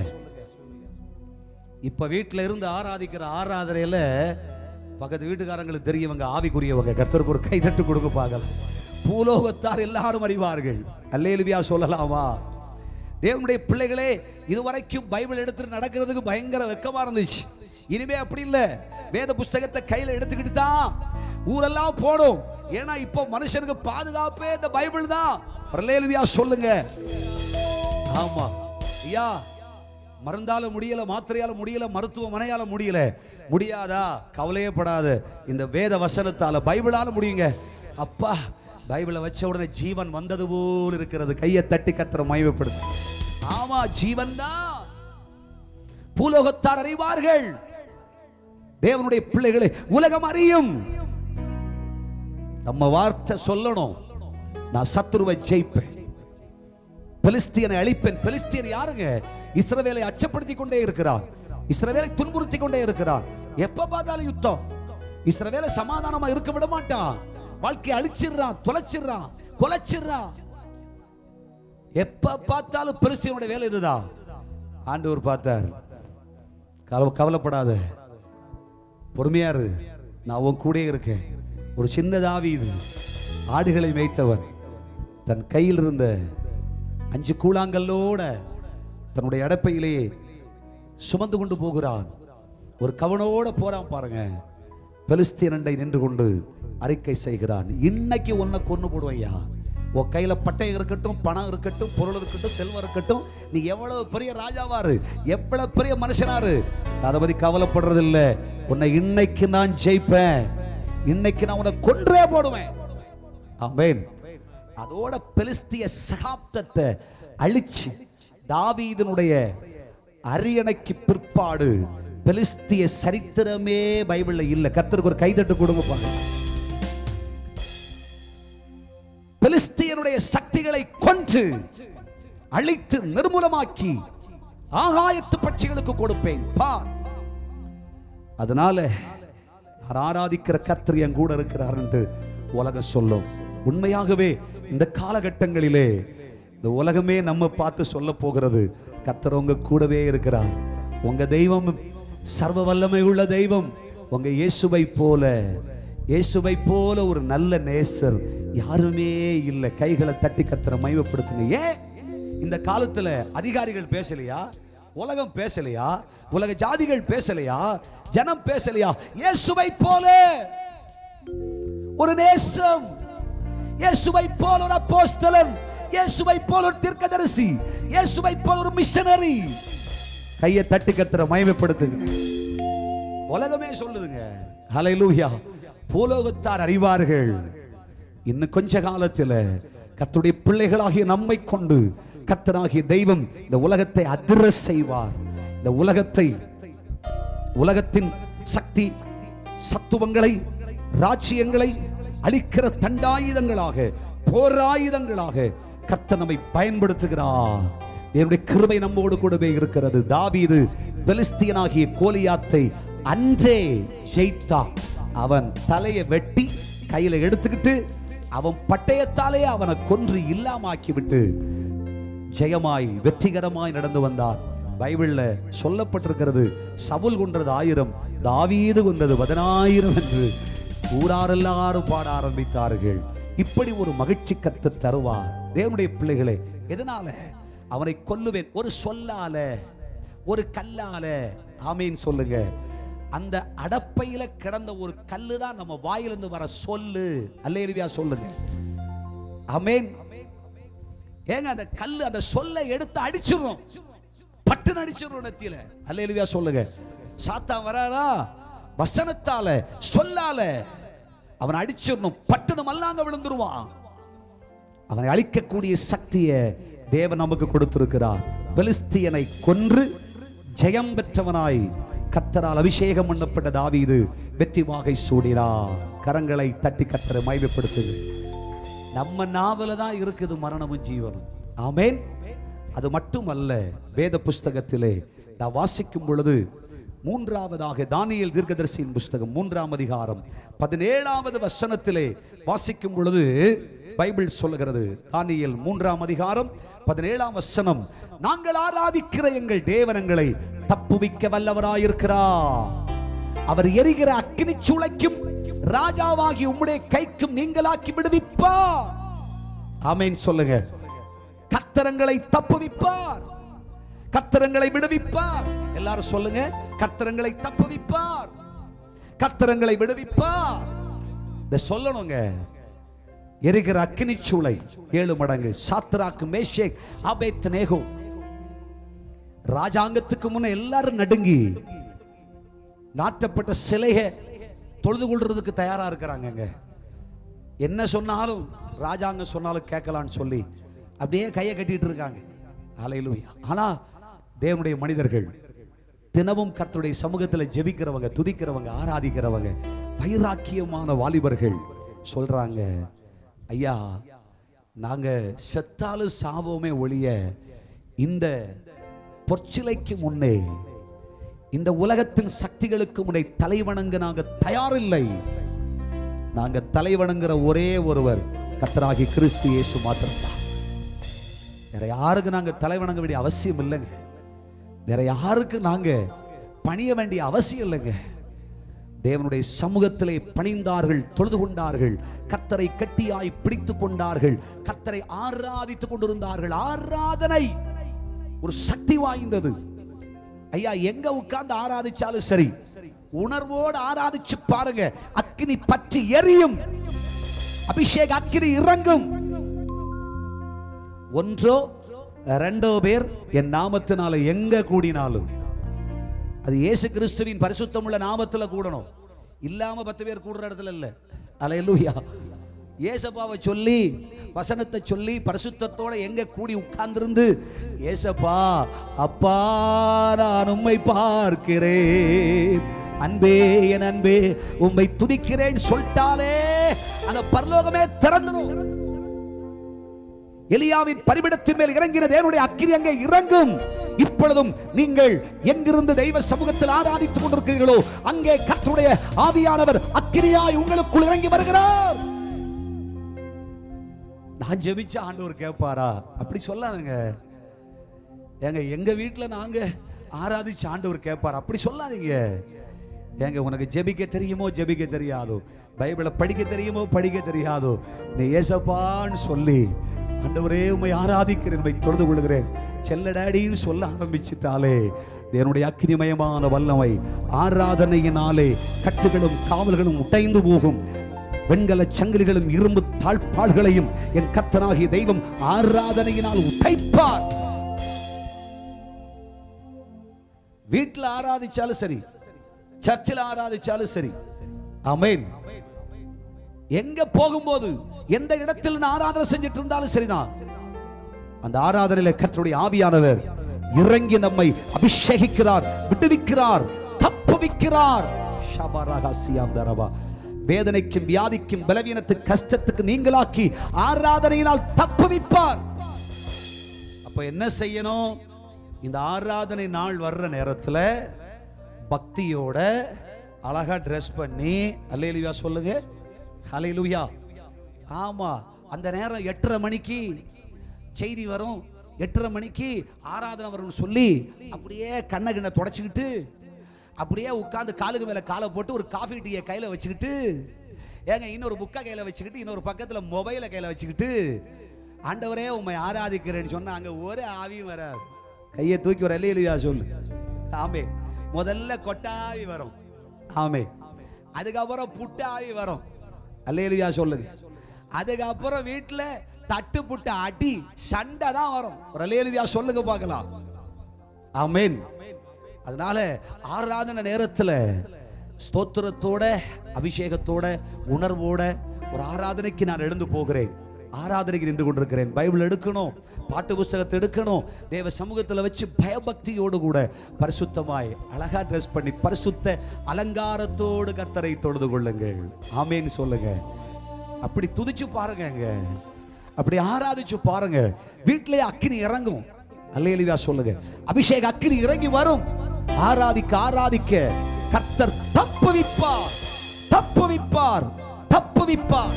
இப்ப வீட்டுல இருந்து ஆராதிக்கிற ஆராதனையில பக்கத்து வீட்டுக்காரங்களுக்கு தெரியவங்க ஆவிக்குரியவங்க கர்த்தருக்கு ஒரு கைதட்டு கொடுக்க பார்க்கலாம் பூலோகத்தார் எல்லாரும் அறிவார்கள் அல்லேலுவியா சொல்லலாமா தேவனுடைய பிள்ளைகளே இதுவரைக்கும் பைபிள் எடுத்துட்டு நடக்கிறதுக்கு பயங்கர வெக்கமா இருந்துச்சு இனிமே அப்படி இல்ல வேத புஸ்தகத்தை கையில எடுத்துக்கிட்டு தான் ஊரெல்லாம் போடும் ஏன்னா இப்போ மனுஷனுக்கு பாதுகாப்பே இந்த பைபிள் தான் பிரலேலுவியா சொல்லுங்க ஆமா ஐயா மருந்தால முடியல மாத்திரையால முடியல மருத்துவமனையால முடியல முடியாதா கவலையே படாத இந்த வேத வசனத்தால பைபிளால முடியுங்க அப்பா பைபிளை வச்ச உடனே ஜீவன் வந்தது போல் இருக்கிறது கையை தட்டி கத்துற மயமைப்படுது ஆமா ஜீவன் தான் பூலோகத்தார் அறிவார்கள் தேவனுடைய பிள்ளைகளை உலகம் அறியும் நம்ம வார்த்தை சொல்லணும் நான் சத்துருவை ஜெயிப்பேன் பெலிஸ்தியனை அழிப்பேன் பெலிஸ்தியன் யாருங்க இஸ்ரவேலை அச்சப்படுத்திக் கொண்டே இருக்கிறார் இஸ்ரவேலை துன்புறுத்தி கொண்டே இருக்கிறார் எப்ப பார்த்தாலும் யுத்தம் இஸ்ரவேலை சமாதானமா இருக்க விட மாட்டான் வாழ்க்கையை அழிச்சிடுறான் தொலைச்சிடுறான் கொலைச்சிடுறான் எப்ப பார்த்தாலும் பெலிஸ்தியனுடைய வேலை இதுதான் ஆண்டவர் பார்த்தார் கவலை- கவலைப்படாத பொறுமையா இரு நான் உன் கூட இருக்கேன் ஒரு சின்ன தாவீது ஆடுகளை மேய்த்தவன் தன் கையில் இருந்த அஞ்சு கூழாங்கல்லோட தன்னுடைய அடப்பையிலேயே சுமந்து கொண்டு போகிறான் ஒரு கவனோட போறான் பாருங்க பெலிஸ்தீனண்டை நின்று கொண்டு அறிக்கை செய்கிறான் இன்னைக்கு உன்னை கொண்டு போடுவையா உன் கையில பட்டை இருக்கட்டும் பணம் இருக்கட்டும் பொருள் இருக்கட்டும் செல்வம் இருக்கட்டும் நீ எவ்வளவு பெரிய ராஜாவாரு எவ்வளவு பெரிய மனுஷனாரு அதை பத்தி கவலைப்படுறது இல்ல உன்னை இன்னைக்கு நான் ஜெயிப்பேன் இன்னைக்கு நான் உன்னை கொன்றே போடுவேன் ஆமென் அதோட பெலிஸ்திய சகாப்தத்தை அழிச்சு தாவீதனுடைய அரியணைக்கு பிற்பாடு பெலிஸ்திய சரித்திரமே பைபிள்ல இல்ல கர்த்தருக்கு ஒரு கைதட்டு கொடுங்க பாருங்க பெலிஸ்தியனுடைய சக்திகளை கொன்று அழித்து நிர்மூலமாக்கி ஆகாயத்து பட்சிகளுக்கு கொடுப்பேன் பார் அதனால நான் ஆராதிக்கிற கர்த்தர் என் கூட இருக்கிறார் என்று உலகம் சொல்லும் உண்மையாகவே இந்த காலகட்டங்களிலே இந்த உலகமே நம்ம பார்த்து சொல்ல போகிறது கர்த்தர் உங்க கூடவே இருக்கிறார் உங்க தெய்வம் சர்வ வல்லமை உள்ள தெய்வம் உங்க இயேசுவை போல இயேசுவை போல ஒரு நல்ல நேசர் யாருமே இல்லை கைகளை தட்டி கர்த்தரை மைவப்படுத்துங்க ஏன் இந்த காலத்துல அதிகாரிகள் பேசலையா உலகம் பேசலையா உலக ஜாதிகள் பேசலையா ஜனம் பேசலையா இயேசுவை போல ஒரு நேசம் இயேசுவை போல ஒரு அப்போஸ்தலன் இயேசுவை போல ஒரு தீர்க்கதரிசி இயேசுவை போல ஒரு மிஷனரி கையை தட்டி கத்துற மயமைப்படுத்துங்க உலகமே சொல்லுதுங்க ஹalleluya பூலோகத்தார் அறிவார்கள் இன்னும் கொஞ்ச காலத்துல கர்த்தருடைய பிள்ளைகளாகிய நம்மை கொண்டு கர்த்தராகிய தெய்வம் இந்த உலகத்தை அதிர செய்வார் இந்த உலகத்தை உலகத்தின் சக்தி சத்துவங்களை ராஜ்யங்களை அழிக்கிற தண்டாயுதங்களாக போராயுதங்களாக கர்த்தர் நம்மை பயன்படுத்துகிறார் என்னுடைய கிருபை நம்மோடு கூடவே இருக்கிறது தாவீது பெலிஸ்தியனாகிய கோலியாத்தை அன்றே ஜெயித்தான் அவன் தலையை வெட்டி கையில எடுத்துக்கிட்டு அவன் பட்டயத்தாலே அவனை கொன்று இல்லாமாக்கி விட்டு ஜெயமாய் வெற்றிகரமாய் நடந்து வந்தார் பைபிள்ல சொல்லப்பட்டிருக்கிறது சவுல் கொன்றது ஆயிரம் தாவீது கொன்றது பதினாயிரம் என்று ஊரார் எல்லாரும் பாட ஆரம்பித்தார்கள் இப்படி ஒரு மகிழ்ச்சி கத்து தருவார் தேவனுடைய பிள்ளைகளே எதனால அவனை கொல்லுவேன் ஒரு சொல்லால ஒரு கல்லால ஆமீன் சொல்லுங்க அந்த அடப்பையில கிடந்த ஒரு கல்லு தான் நம்ம வாயிலிருந்து வர சொல்லு அல்லேலுவியா சொல்லுங்க ஆமென் ஏங்க அந்த கல்லு அந்த சொல்லை எடுத்து அடிச்சிடுறோம் பட்டுன்னு அடிச்சிடுறோம் நெத்தியில அல்லேலுவியா சொல்லுங்க சாத்தான் வரானா வசனத்தால சொல்லால அவன் அடிச்சிடணும் பட்டுன்னு மல்லாங்க விழுந்துருவான் அவனை அழிக்கக்கூடிய சக்தியை தேவன் நமக்கு கொடுத்திருக்கிறார் பெலிஸ்தியனை கொன்று ஜெயம் பெற்றவனாய் கத்தரால் அபிஷேகம் பண்ணப்பட்ட தாவீது வெற்றி வாகை சூடினார் கரங்களை தட்டி கத்தரை மைமைப்படுத்துது நம்ம நாவல தான் இருக்குது மரணமும் ஜீவனும் ஆமென் அது மட்டுமல்ல வேத புஸ்தகத்திலே நான் வாசிக்கும் பொழுது மூன்றாவதாக தானியேல் தீர்க்கதரிசியின் புஸ்தகம் மூன்றாம் அதிகாரம் பதினேழாவது வசனத்திலே வாசிக்கும் பொழுது பைபிள் சொல்லுகிறது தானியேல் மூன்றாம் அதிகாரம் பதினேழாம் வசனம் நாங்கள் ஆராதிக்கிற எங்கள் தேவனங்களை தப்புவிக்க வல்லவராயிருக்கிறார் அவர் எரிகிற அக்கினி சூளைக்கும் ராஜாவாகி உம்முடைய கைக்கும் நீங்களாக்கி விடுவிப்பார் ஆமென் சொல்லுங்க கத்தரங்களை தப்புவிப்பார் கத்தரங்களை விடுவிப்பார் எல்லாரும் சொல்லுங்க கத்தரங்களை தப்புவிப்பார் கத்தரங்களை விடுவிப்பார் இத சொல்லணுங்க எரிகிற அக்கினி சூளை ஏழு மடங்கு சாத்ராக்கு மேஷேக் ஆபேத் நேகோ ராஜாங்கத்துக்கு முன்ன எல்லாரும் நடுங்கி நாட்டப்பட்ட சிலைய தொழுது கொள்றதுக்கு தயாரா இருக்கிறாங்கங்க என்ன சொன்னாலும் ராஜாங்க சொன்னாலும் கேட்கலான்னு சொல்லி அப்படியே கையை கட்டிட்டு இருக்காங்க அலையிலுயா ஆனா தேவனுடைய மனிதர்கள் தினமும் கர்த்தருடைய சமூகத்தில் ஜெபிக்கிறவங்க துதிக்கிறவங்க ஆராதிக்கிறவங்க வைராக்கியமான வாலிபர்கள் சொல்றாங்க ஐயா நாங்க செத்தாலும் சாவோமே ஒழிய இந்த பொற்சிலைக்கு முன்னே இந்த உலகத்தின் சக்திகளுக்கு முன்னே தலைவணங்க நாங்க தயாரில்லை நாங்க தலைவணங்குற ஒரே ஒருவர் கர்த்தராகி கிறிஸ்து இயேசு மாத்திரம்தான் வேற யாருக்கு நாங்க தலைவணங்க வேண்டிய அவசியம் இல்லைங்க வேற யாருக்கு நாங்க பணிய வேண்டிய அவசியம் இல்லைங்க தேவனுடைய சமூகத்திலே பணிந்தார்கள் தொழுது கொண்டார்கள் கத்தரை கட்டியாய் பிடித்துக் கொண்டார்கள் கத்தரை ஆராதித்துக் கொண்டிருந்தார்கள் ஆராதனை ஒரு சக்தி வாய்ந்தது ஐயா எங்க உட்கார்ந்து ஆராதிச்சாலும் சரி உணர்வோடு ஆராதிச்சு பாருங்க அக்கினி பற்றி எரியும் அபிஷேக அக்கினி இறங்கும் ஒன்றோ ரெண்டோ பேர் என் நாமத்தினால எங்க கூடினாலும் அது இயேசு கிறிஸ்துவின் பரிசுத்தமுள்ள நாமத்துல கூடணும் இல்லாம பத்து பேர் கூடுற இடத்துல இல்ல அலையலூயா ஏசப்பாவை சொல்லி வசனத்தை சொல்லி பரிசுத்தத்தோட எங்க கூடி உட்கார்ந்திருந்து ஏசப்பா அப்பா நான் உம்மை பார்க்கிறேன் அன்பே என் அன்பே உம்மை துதிக்கிறேன் சொல்லிட்டாலே அந்த பரலோகமே திறந்துடும் எலியாவின் பரிபிடத்தின் மேல் இறங்கின தேவனுடைய அக்கினி அங்கே இறங்கும் இப்பொழுதும் நீங்கள் எங்கிருந்து தெய்வ சமூகத்தில் ஆராதித்துக் கொண்டிருக்கிறீர்களோ அங்கே கர்த்தருடைய ஆவியானவர் அக்கினியாய் உங்களுக்குள் இறங்கி வருகிறார் நான் ஜெபிச்ச ஆண்டவர் கேட்பாரா அப்படி சொல்லாதுங்க ஏங்க எங்க வீட்டுல நாங்க ஆராதிச்ச ஆண்டவர் கேட்பார் அப்படி சொல்லாதீங்க ஏங்க உனக்கு ஜெபிக்க தெரியுமோ ஜெபிக்க தெரியாதோ பைபிளை படிக்க தெரியுமோ படிக்க தெரியாதோ நீ ஏசப்பான்னு சொல்லி ஆண்டவரே உம்மை ஆராதிக்கிறேன் உம்மை தொழுது கொள்கிறேன் செல்ல டேடின்னு சொல்ல ஆரம்பிச்சிட்டாலே தேவனுடைய அக்கினிமயமான வல்லமை ஆராதனையினாலே கட்டுகளும் காவல்களும் உடைந்து போகும் வெண்கல சங்கிலிகளும் இரும்பு தாழ்பாள்களையும் என் கத்தனாகிய தெய்வம் ஆராதனையினால் உடைப்பார் வீட்டில் ஆராதிச்சாலும் சரி சர்ச்சில் ஆராதிச்சாலும் சரி ஆமென் எங்க போகும்போது எந்த இடத்தில் நான் ஆராதனை செஞ்சிட்டு இருந்தாலும் சரிதான் அந்த ஆராதனையில கர்த்தருடைய ஆவியானவர் இறங்கி நம்மை அபிஷேகிக்கிறார் விடுவிக்கிறார் தப்புவிக்கிறார் ஷபரஹசியாந்தரவா வேதனைக்கும் வியாதிக்கும் பலவீனத்துக்கு கஷ்டத்துக்கு நீங்களாக்கி ஆராதனையினால் தப்புவிப்பார் அப்ப என்ன செய்யணும் இந்த ஆராதனை நாள் வர்ற நேரத்துல பக்தியோட அழகா ட்ரெஸ் பண்ணி அல்லேலுயா சொல்லுங்க ஹalleluya ஆமா அந்த நேரம் எட்டரை மணிக்கு செய்தி வரும் எட்டரை மணிக்கு ஆராதனை வரும்னு சொல்லி அப்படியே கண்ணை கிண்ண தொடச்சிக்கிட்டு அப்படியே உட்கார்ந்து காலுக்கு மேல காலை போட்டு ஒரு காஃபி டீயை கையில வச்சுக்கிட்டு ஏங்க இன்னொரு புக்கை கையில வச்சுக்கிட்டு இன்னொரு பக்கத்துல மொபைலை கையில வச்சுக்கிட்டு ஆண்டவரே உண்மை ஆராதிக்கிறேன்னு சொன்னா அங்க ஒரு ஆவியும் வராது கையை தூக்கி ஒரு அல்லையா சொல்லு ஆமே முதல்ல கொட்டாவி வரும் ஆமே அதுக்கப்புறம் புட்டாவி வரும் அல்லேலுயா சொல்லுங்க அதுக்கப்புறம் வீட்டுல தட்டு புட்டு அடி சண்டை தான் வரும் ஒரு அல்லேலுயா சொல்லுங்க பார்க்கலாம் ஆமென் அதனால ஆராதனை நேரத்துல ஸ்தோத்திரத்தோட அபிஷேகத்தோட உணர்வோட ஒரு ஆராதனைக்கு நான் எழுந்து போகிறேன் ஆராதனைக்கு நின்று கொண்டிருக்கிறேன் பைபிள் எடுக்கணும் பாட்டு புஸ்தகத்தை எடுக்கணும் தேவ சமூகத்துல வச்சு பயபக்தியோடு கூட பரிசுத்தமாய் அழகா ட்ரெஸ் பண்ணி பரிசுத்த அலங்காரத்தோடு கர்த்தரை தொழுது கொள்ளுங்கள் ஆமேன்னு சொல்லுங்க அப்படி துதிச்சு பாருங்க அப்படி ஆராதிச்சு பாருங்க வீட்டிலேயே அக்கினி இறங்கும் அல்லேலியா சொல்லுங்க அபிஷேக அக்கினி இறங்கி வரும் ஆராதிக்க ஆராதிக்க கர்த்தர் தப்புவிப்பார் தப்புவிப்பார் தப்புவிப்பார்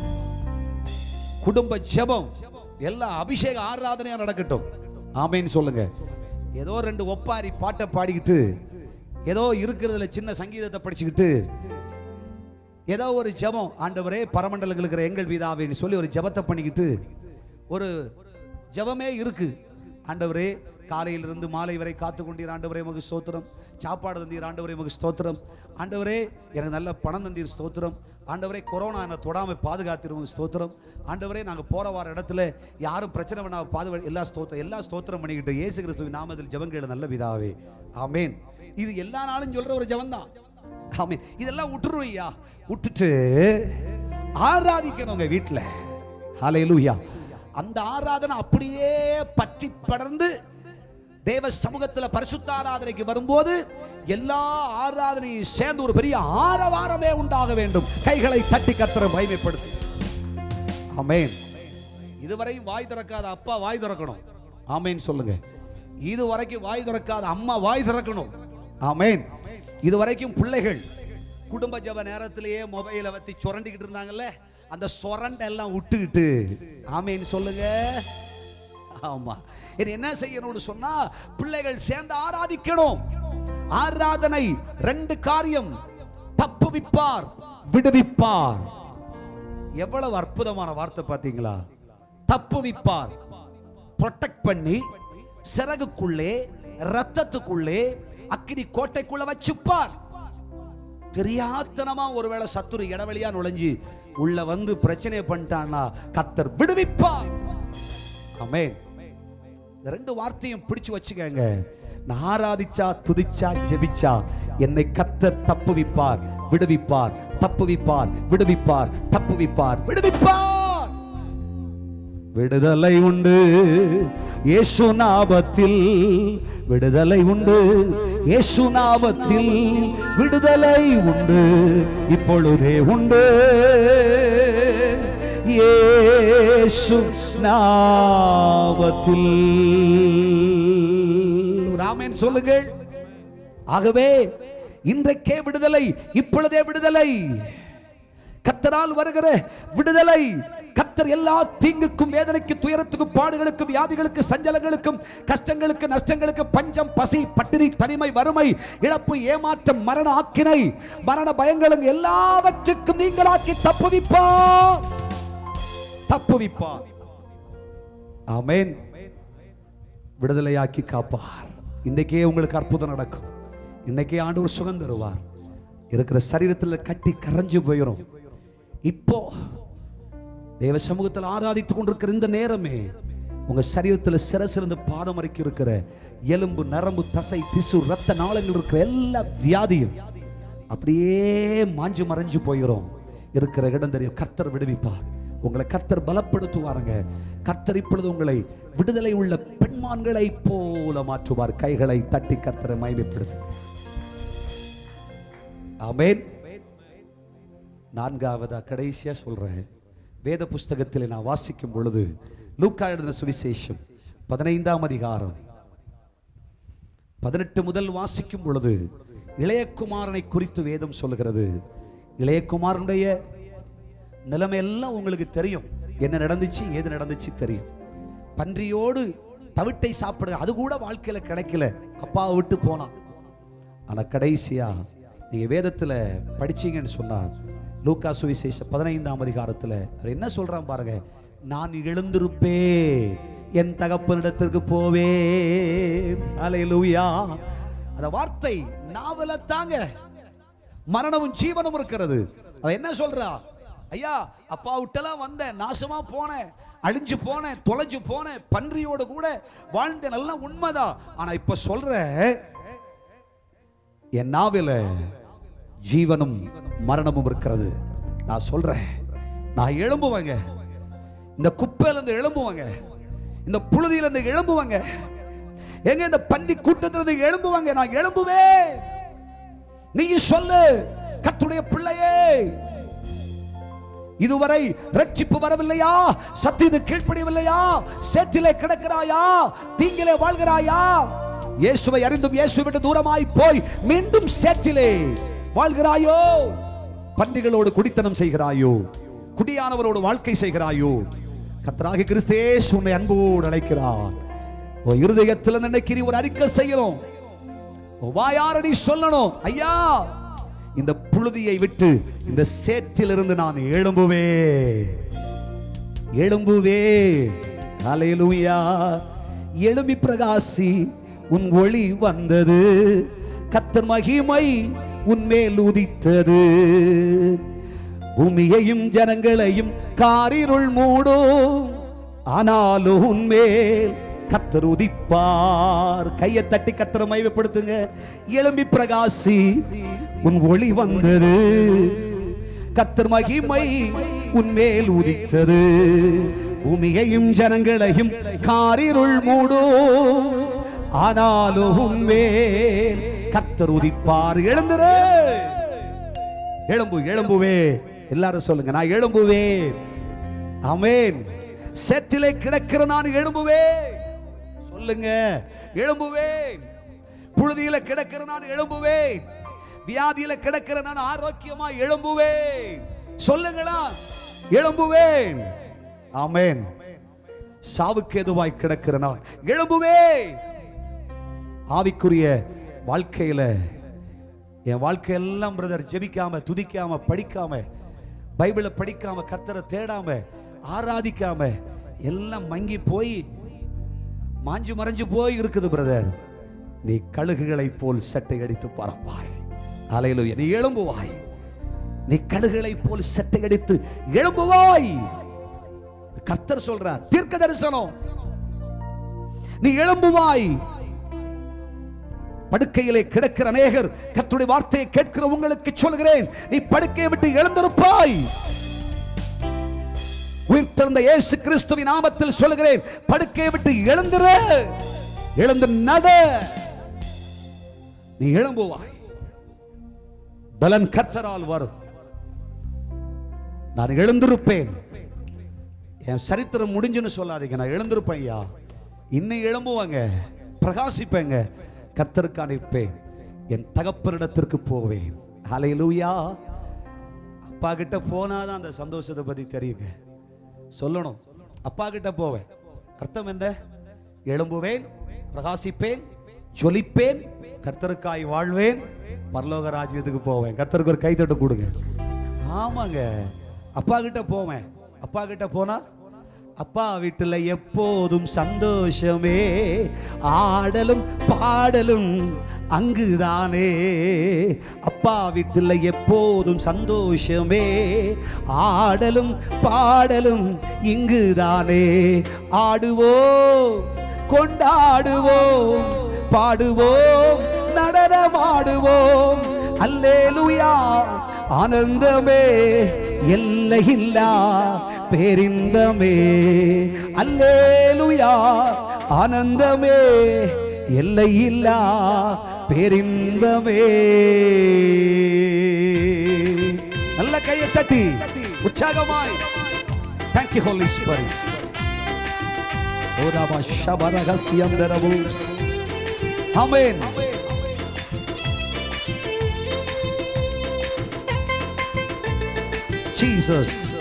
குடும்ப ஜெபம் எல்லாம் அபிஷேக ஆராதனையா நடக்கட்டும் ஆமேன்னு சொல்லுங்க ஏதோ ரெண்டு ஒப்பாரி பாட்டை பாடிக்கிட்டு ஏதோ இருக்கிறதுல சின்ன சங்கீதத்தை படிச்சுக்கிட்டு ஏதோ ஒரு ஜெபம் ஆண்டவரே பரமண்டலங்கள் இருக்கிற எங்கள் பிதாவேன்னு சொல்லி ஒரு ஜெபத்தை பண்ணிக்கிட்டு ஒரு ஜெபமே இருக்கு ஆண்டவரே காலையிலிருந்து மாலை வரை காத்து கொண்டீர் ஆண்டவரே உமக்கு ஸ்தோத்திரம் சாப்பாடு தந்தீர் ஆண்டவரே உமக்கு ஸ்தோத்திரம் ஆண்டவரே எனக்கு நல்ல பணம் தந்தீர் ஸ்தோத்திரம் ஆண்டவரே கொரோனா என்னை தொடாம பாதுகாத்திரும் ஸ்தோத்திரம் ஆண்டவரே நாங்க போற வார இடத்துல யாரும் பிரச்சனை பண்ணாம பாதுகா எல்லா ஸ்தோத்திரம் எல்லா ஸ்தோத்திரம் பண்ணிக்கிட்டு இயேசு கிறிஸ்துவின் நாமத்தில் ஜெபங்கள் நல்ல பிதாவே ஆமென் இது எல்லா நாளும் சொல்ற ஒரு ஜெபம் தான் ஆமென் இதெல்லாம் விட்டுருவோம் ஐயா விட்டுட்டு ஆராதிக்கணும் உங்க வீட்டுல ஹalleluya அந்த ஆராதனை அப்படியே பற்றி படர்ந்து தேவ சமூகத்துல பரிசுத்த ஆராதனைக்கு வரும்போது எல்லா ஆராதனையும் சேர்ந்து ஒரு பெரிய ஆரவாரமே உண்டாக வேண்டும் கைகளை தட்டி கத்தரை மகிமைப்படுத்து ஆமென் இதுவரையும் வாய் திறக்காத அப்பா வாய் திறக்கணும் ஆமென் சொல்லுங்க இது வரைக்கும் வாய் திறக்காத அம்மா வாய் திறக்கணும் ஆமென் இது வரைக்கும் பிள்ளைகள் குடும்ப ஜப நேரத்திலேயே மொபைலை வச்சு சுரண்டிக்கிட்டு இருந்தாங்கல்ல அந்த சொரண்டை எல்லாம் விட்டுக்கிட்டு ஆமென் சொல்லுங்க ஆமா இது என்ன செய்யணும்னு சொன்னா பிள்ளைகள் சேர்ந்து ஆராதிக்கணும் ஆராதனை ரெண்டு காரியம் தப்புவிப்பார் விடுவிப்பார் எவ்வளவு அற்புதமான வார்த்தை பாத்தீங்களா தப்புவிப்பார் ப்ரொடெக்ட் பண்ணி சிறகுக்குள்ளே ரத்தத்துக்குள்ளே அக்கினி கோட்டைக்குள்ள வச்சுப்பார் தெரியாத்தனமா ஒருவேளை சத்துரு இடவெளியா நுழைஞ்சு உள்ள வந்து பிரச்சனை பண்ணிட்டான்னா கத்தர் விடுவிப்பார் ஆமென் இந்த ரெண்டு வார்த்தையும் பிடிச்சு வச்சுக்கங்க நான் ஆராதிச்சா துதிச்சா ஜெபிச்சா என்னை கத்தர் தப்புவிப்பார் விடுவிப்பார் தப்புவிப்பார் விடுவிப்பார் தப்புவிப்பார் விடுவிப்பார் விடுதலை உண்டு இயேசு நாமத்தில் விடுதலை உண்டு இயேசு நாமத்தில் விடுதலை உண்டு இப்பொழுதே உண்டு இயேசு நாமத்தில் ராமன் சொல்லுங்கள் ஆகவே இன்றைக்கே விடுதலை இப்பொழுதே விடுதலை கத்தரால் வருகிற விடுதலை கத்தர் எல்லா தீங்குக்கும் வேதனைக்கு துயரத்துக்கும் பாடுகளுக்கும் வியாதிகளுக்கு சஞ்சலங்களுக்கும் கஷ்டங்களுக்கு நஷ்டங்களுக்கு பஞ்சம் பசி பட்டினி தனிமை வறுமை இழப்பு ஏமாற்றம் மரண ஆக்கினை மரண பயங்களும் எல்லாவற்றுக்கும் நீங்களாக்கி தப்புவிப்பா தப்புவிப்பா ஆமென் விடுதலையாக்கி காப்பார் இன்னைக்கே உங்களுக்கு அற்புதம் நடக்கும் இன்னைக்கே ஆண்டவர் சுகம் தருவார் இருக்கிற சரீரத்தில் கட்டி கரைஞ்சு போயிடும் இப்போ தேவ சமூகத்தில் ஆராதித்துக் கொண்டிருக்கிற இந்த நேரமே உங்க சரீரத்தில் சிறசிறந்து பாதம் வரைக்கும் இருக்கிற எலும்பு நரம்பு தசை திசு ரத்த நாளங்கள் இருக்கிற எல்லா வியாதியும் அப்படியே மாஞ்சு மறைஞ்சு போயிடும் இருக்கிற இடம் தெரியும் கர்த்தர் விடுவிப்பார் உங்களை கர்த்தர் பலப்படுத்துவாருங்க கர்த்தர் இப்பொழுது உங்களை விடுதலை உள்ள பெண்மான்களை போல மாற்றுவார் கைகளை தட்டி கர்த்தரை மகிமைப்படுத்து ஆமென் நான்காவதா கடைசியா சொல்றேன் வேத புஸ்தகத்தில் நான் வாசிக்கும் பொழுது லூக்கா எழுதின சுவிசேஷம் பதினைந்தாம் அதிகாரம் பதினெட்டு முதல் வாசிக்கும் பொழுது இளையகுமாரனை குறித்து வேதம் சொல்லுகிறது இளையகுமாரனுடைய நிலைமை எல்லாம் உங்களுக்கு தெரியும் என்ன நடந்துச்சு ஏது நடந்துச்சு தெரியும் பன்றியோடு தவிட்டை சாப்பிடுற அது கூட வாழ்க்கையில கிடைக்கல அப்பாவை விட்டு போனான் ஆனா கடைசியா நீங்க வேதத்துல படிச்சீங்கன்னு சொன்னா லூக்கா சுவிசேஷ பதினைந்தாம் அதிகாரத்துல அவர் என்ன சொல்றான் பாருங்க நான் எழுந்திருப்பே என் தகப்பனிடத்திற்கு போவே அலையலூயா அந்த வார்த்தை நாவல தாங்க மரணமும் ஜீவனும் இருக்கிறது அவன் என்ன சொல்றா ஐயா அப்பா விட்டெல்லாம் வந்தேன் நாசமா போனேன் அழிஞ்சு போனேன் தொலைஞ்சு போனேன் பன்றியோட கூட வாழ்ந்தேன் எல்லாம் உண்மைதான் ஆனா இப்ப சொல்ற என் நாவில ஜீவனும் மரணமும் இருக்கிறது நான் சொல்றேன் நான் எழும்புவேங்க இந்த குப்பையில இருந்து எழும்புவாங்க இந்த புழுதியில இருந்து எழும்புவாங்க எங்க இந்த பன்றி கூட்டத்துல இருந்து எழும்புவாங்க நான் எழும்புவேன் நீ சொல்லு கர்த்தருடைய பிள்ளையே இதுவரை ரட்சிப்பு வரவில்லையா சத்தியது கீழ்ப்படியவில்லையா சேற்றிலே கிடக்கிறாயா தீங்கிலே வாழ்கிறாயா இயேசுவை அறிந்தும் இயேசு விட்டு தூரமாய் போய் மீண்டும் சேற்றிலே வாழ்கிறாயோ பன்றிகளோடு குடித்தனம் செய்கிறாயோ குடியானவரோடு வாழ்க்கை செய்கிறாயோ கத்தராகி கிறிஸ்தேஸ் உன்னை அன்போடு அழைக்கிறார் உன் இருதயத்தில் இன்னைக்கு நீ ஒரு அறிக்கை செய்யணும் உன் வாயார நீ சொல்லணும் ஐயா இந்த புழுதியை விட்டு இந்த சேற்றிலிருந்து நான் எழும்புவே எழும்புவே அலையலுயா எழும்பி பிரகாசி உன் ஒளி வந்தது கத்தர் மகிமை உன்மேல் உதித்தது பூமியையும் ஜனங்களையும் காரிருள் மூடும் ஆனாலும் உன்மேல் கத்தர் உதிப்பார் கையை தட்டி கத்தரை மையப்படுத்துங்க எழும்பி பிரகாசி உன் ஒளி வந்தது கத்தர் மகிமை உன்மேல் உதித்தது பூமியையும் ஜனங்களையும் காரிருள் மூடும் ஆனாலும் உன்மேல் கர்த்தர் உதிப்பார் எழுந்துரு எழும்பு எழும்புவே எல்லாரும் சொல்லுங்க நான் எழும்புவேன் ஆமென் சேற்றிலே கிடக்கிற நான் எழும்புவேன் சொல்லுங்க எழும்புவேன் புழுதியில கிடக்கிற நான் எழும்புவேன் வியாதியில கிடக்கிற நான் ஆரோக்கியமா எழும்புவேன் சொல்லுங்களா எழும்புவேன் ஆமென் சாவுக்கு எதுவாய் கிடக்கிற நான் எழும்புவேன் ஆவிக்குரிய வாழ்க்கையில என் வாழ்க்கையெல்லாம் பிரதர் ஜெபிக்காம துதிக்காம படிக்காம பைபிளை படிக்காம கர்த்தரை தேடாம ஆராதிக்காம எல்லாம் மங்கி போய் மாஞ்சு மறைஞ்சு போய் இருக்குது பிரதர் நீ கழுகுகளைப் போல் சட்டை அடித்து பறப்பாய் அலையிலுய நீ எழும்புவாய் நீ கழுகுகளைப் போல் சட்டை அடித்து எழும்புவாய் கர்த்தர் சொல்றார் தீர்க்க தரிசனம் நீ எழும்புவாய் படுக்கையிலே கிடக்கிற அநேகர் கர்த்தருடைய வார்த்தையை கேட்கிற உங்களுக்கு சொல்கிறேன் நீ படுக்கையை விட்டு எழுந்திருப்பாய் உயிர்த்தெழுந்த இயேசு கிறிஸ்துவின் நாமத்தில் சொல்கிறேன் படுக்கையை விட்டு எழுந்திரு எழுந்து நட நீ எழும்புவாய் பலன் கர்த்தரால் வரும் நான் எழுந்திருப்பேன் என் சரித்திரம் முடிஞ்சுன்னு சொல்லாதீங்க நான் எழுந்திருப்பேன் ஐயா இன்னும் எழும்புவாங்க பிரகாசிப்பேங்க கர்த்தருக்கு அனுப்பேன் என் தகப்பனிடத்திற்கு போவேன் ஹalleluya அப்பா கிட்ட போனாதான் அந்த சந்தோஷத்தை பத்தி தெரியுங்க சொல்லணும் அப்பா கிட்ட போவேன் அர்த்தம் என்ன எழும்புவேன் பிரகாசிப்பேன் ஜொலிப்பேன் கர்த்தருக்காய் வாழ்வேன் பரலோக ராஜ்யத்துக்கு போவேன் கர்த்தருக்கு ஒரு கைத்தட்டு கொடுங்க ஆமாங்க அப்பா கிட்ட போவேன் அப்பா கிட்ட போனா அப்பா வீட்டுல எப்போதும் சந்தோஷமே ஆடலும் பாடலும் அங்குதானே அப்பா வீட்டுல எப்போதும் சந்தோஷமே ஆடலும் பாடலும் இங்குதானே ஆடுவோம் கொண்டாடுவோம் பாடுவோம் நடனமாடுவோம் அல்லேலுயா ஆனந்தமே எல்லையில்லா பேரின்பமே அல்லேலுயா ஆனந்தமே எல்லையில்லா பேரின்பமே நல்ல கையை தட்டி உற்சாகமாய் தேங்க்யூ ஹோலி ஸ்பிரிட் ஓராமா ஷபரகசியம் தரவு ஆமென் Jesus.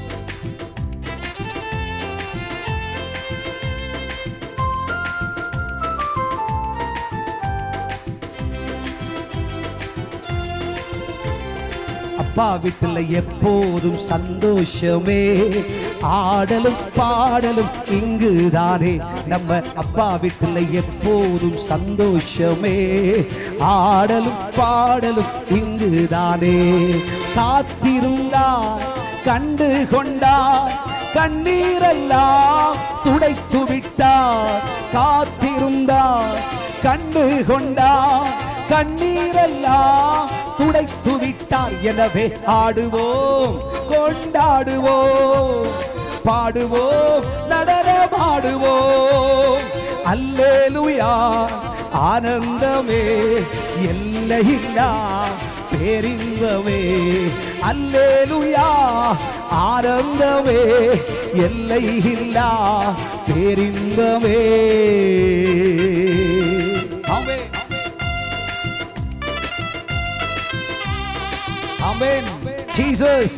அப்பா வீட்டுல எப்போதும் சந்தோஷமே ஆடலும் பாடலும் இங்குதானே நம்ம அப்பா வீட்டுல எப்போதும் சந்தோஷமே ஆடலும் பாடலும் இங்குதானே காத்திருந்தார் கண்டு கொண்டார் கண்ணீரெல்லாம் துடைத்து விட்டார் காத்திருந்தார் கண்டு கொண்டார் கண்ணீரெல்லாம் துடைத்து விட்டார் எனவே ஆடுவோம் கொண்டாடுவோம் பாடுவோம் நடனமாடுவோம் அல்லேலுயா ஆனந்தமே எல்லையில்லா பேரின்பமே அல்லேலுயா ஆனந்தமே எல்லையில்லா பேரின்பமே ஆமென் ஆமென் ஜீசஸ்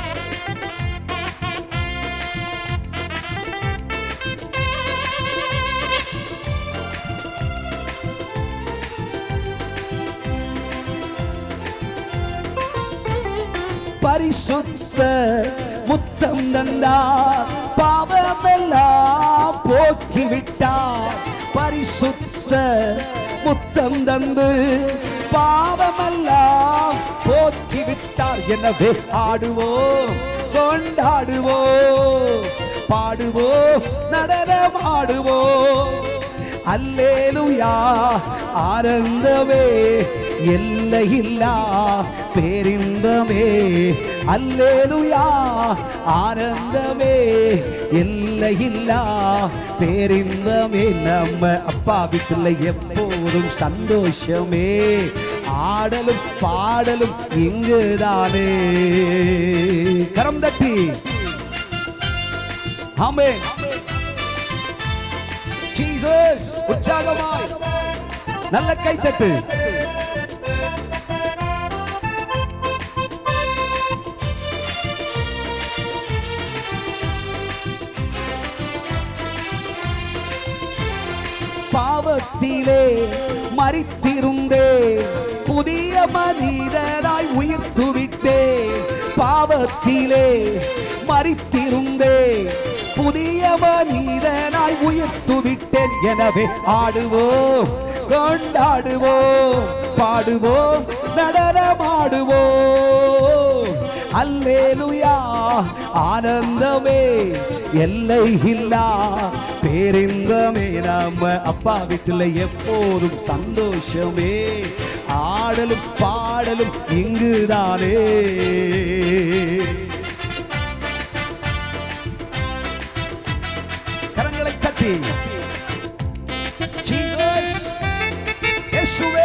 பரிசுத்த முத்தம் தந்தார் பாவமெல்லாம் போக்கிவிட்டார் பரிசுத்த முத்தம் தந்து பாவமெல்லாம் போக்கிவிட்டார் எனவே ஆடுவோம் கொண்டாடுவோம் பாடுவோம் நடனமாடுவோம் அல்லேலுயா ஆனந்தமே எல்லையில்லா பேரின்பமே அல்லேலுயா ஆனந்தமே எல்லையில்லா பேரின்பமே நம்ம அப்பா வீட்டுல எப்போதும் சந்தோஷமே ஆடலும் பாடலும் இங்குதானே கரம் தட்டி ஆமென் ஜீசஸ் உற்சாகமாய் நல்ல கைத்தட்டு பாவத்திலே மறித்திருந்தே புதிய மனிதனாய் உயிர்த்து விட்டே பாவத்திலே மறித்திருந்தே புதிய மனிதனாய் உயிர்த்து விட்டேன் எனவே ஆடுவோம் கொண்டாடுவோம் பாடுவோம் நடனமாடுவோம் அல்லேலுயா ஆனந்தமே எல்லை இல்லா பேரின்பமே நம்ம அப்பா வீட்டுல எப்போதும் சந்தோஷமே ஆடலும் பாடலும் இங்குதானே கரங்களை தட்டி ஜீசஸ் இயேசுவே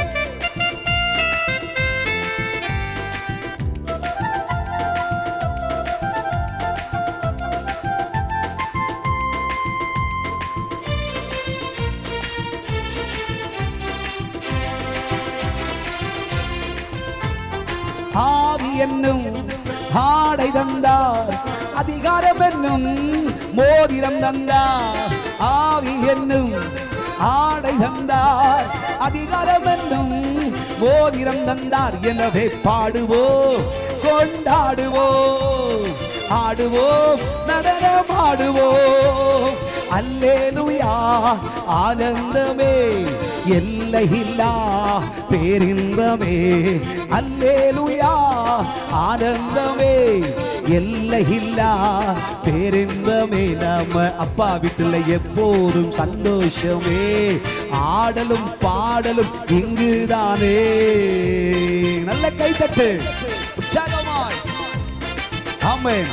ஆவி என்னும் ஆடை தந்தார் அதிகாரம் என்னும் மோதிரம் தந்தார் ஆவி என்னும் ஆடை தந்தார் அதிகாரம் என்னும் மோதிரம் தந்தார் எனவே பாடுவோம் கொண்டாடுவோம் ஆடுவோம் நடனமாடுவோம் அல்லேலுயா ஆனந்தமே எல்லையில்லா பேரின்பமே அல்லேலுயா ஆனந்தமே எல்லையில்லா பேரின்பமே நம்ம அப்பா வீட்டுல எப்போதும் சந்தோஷமே ஆடலும் பாடலும் இங்குதானே நல்ல கைத்தட்டு உற்சாகமாய் ஆமென்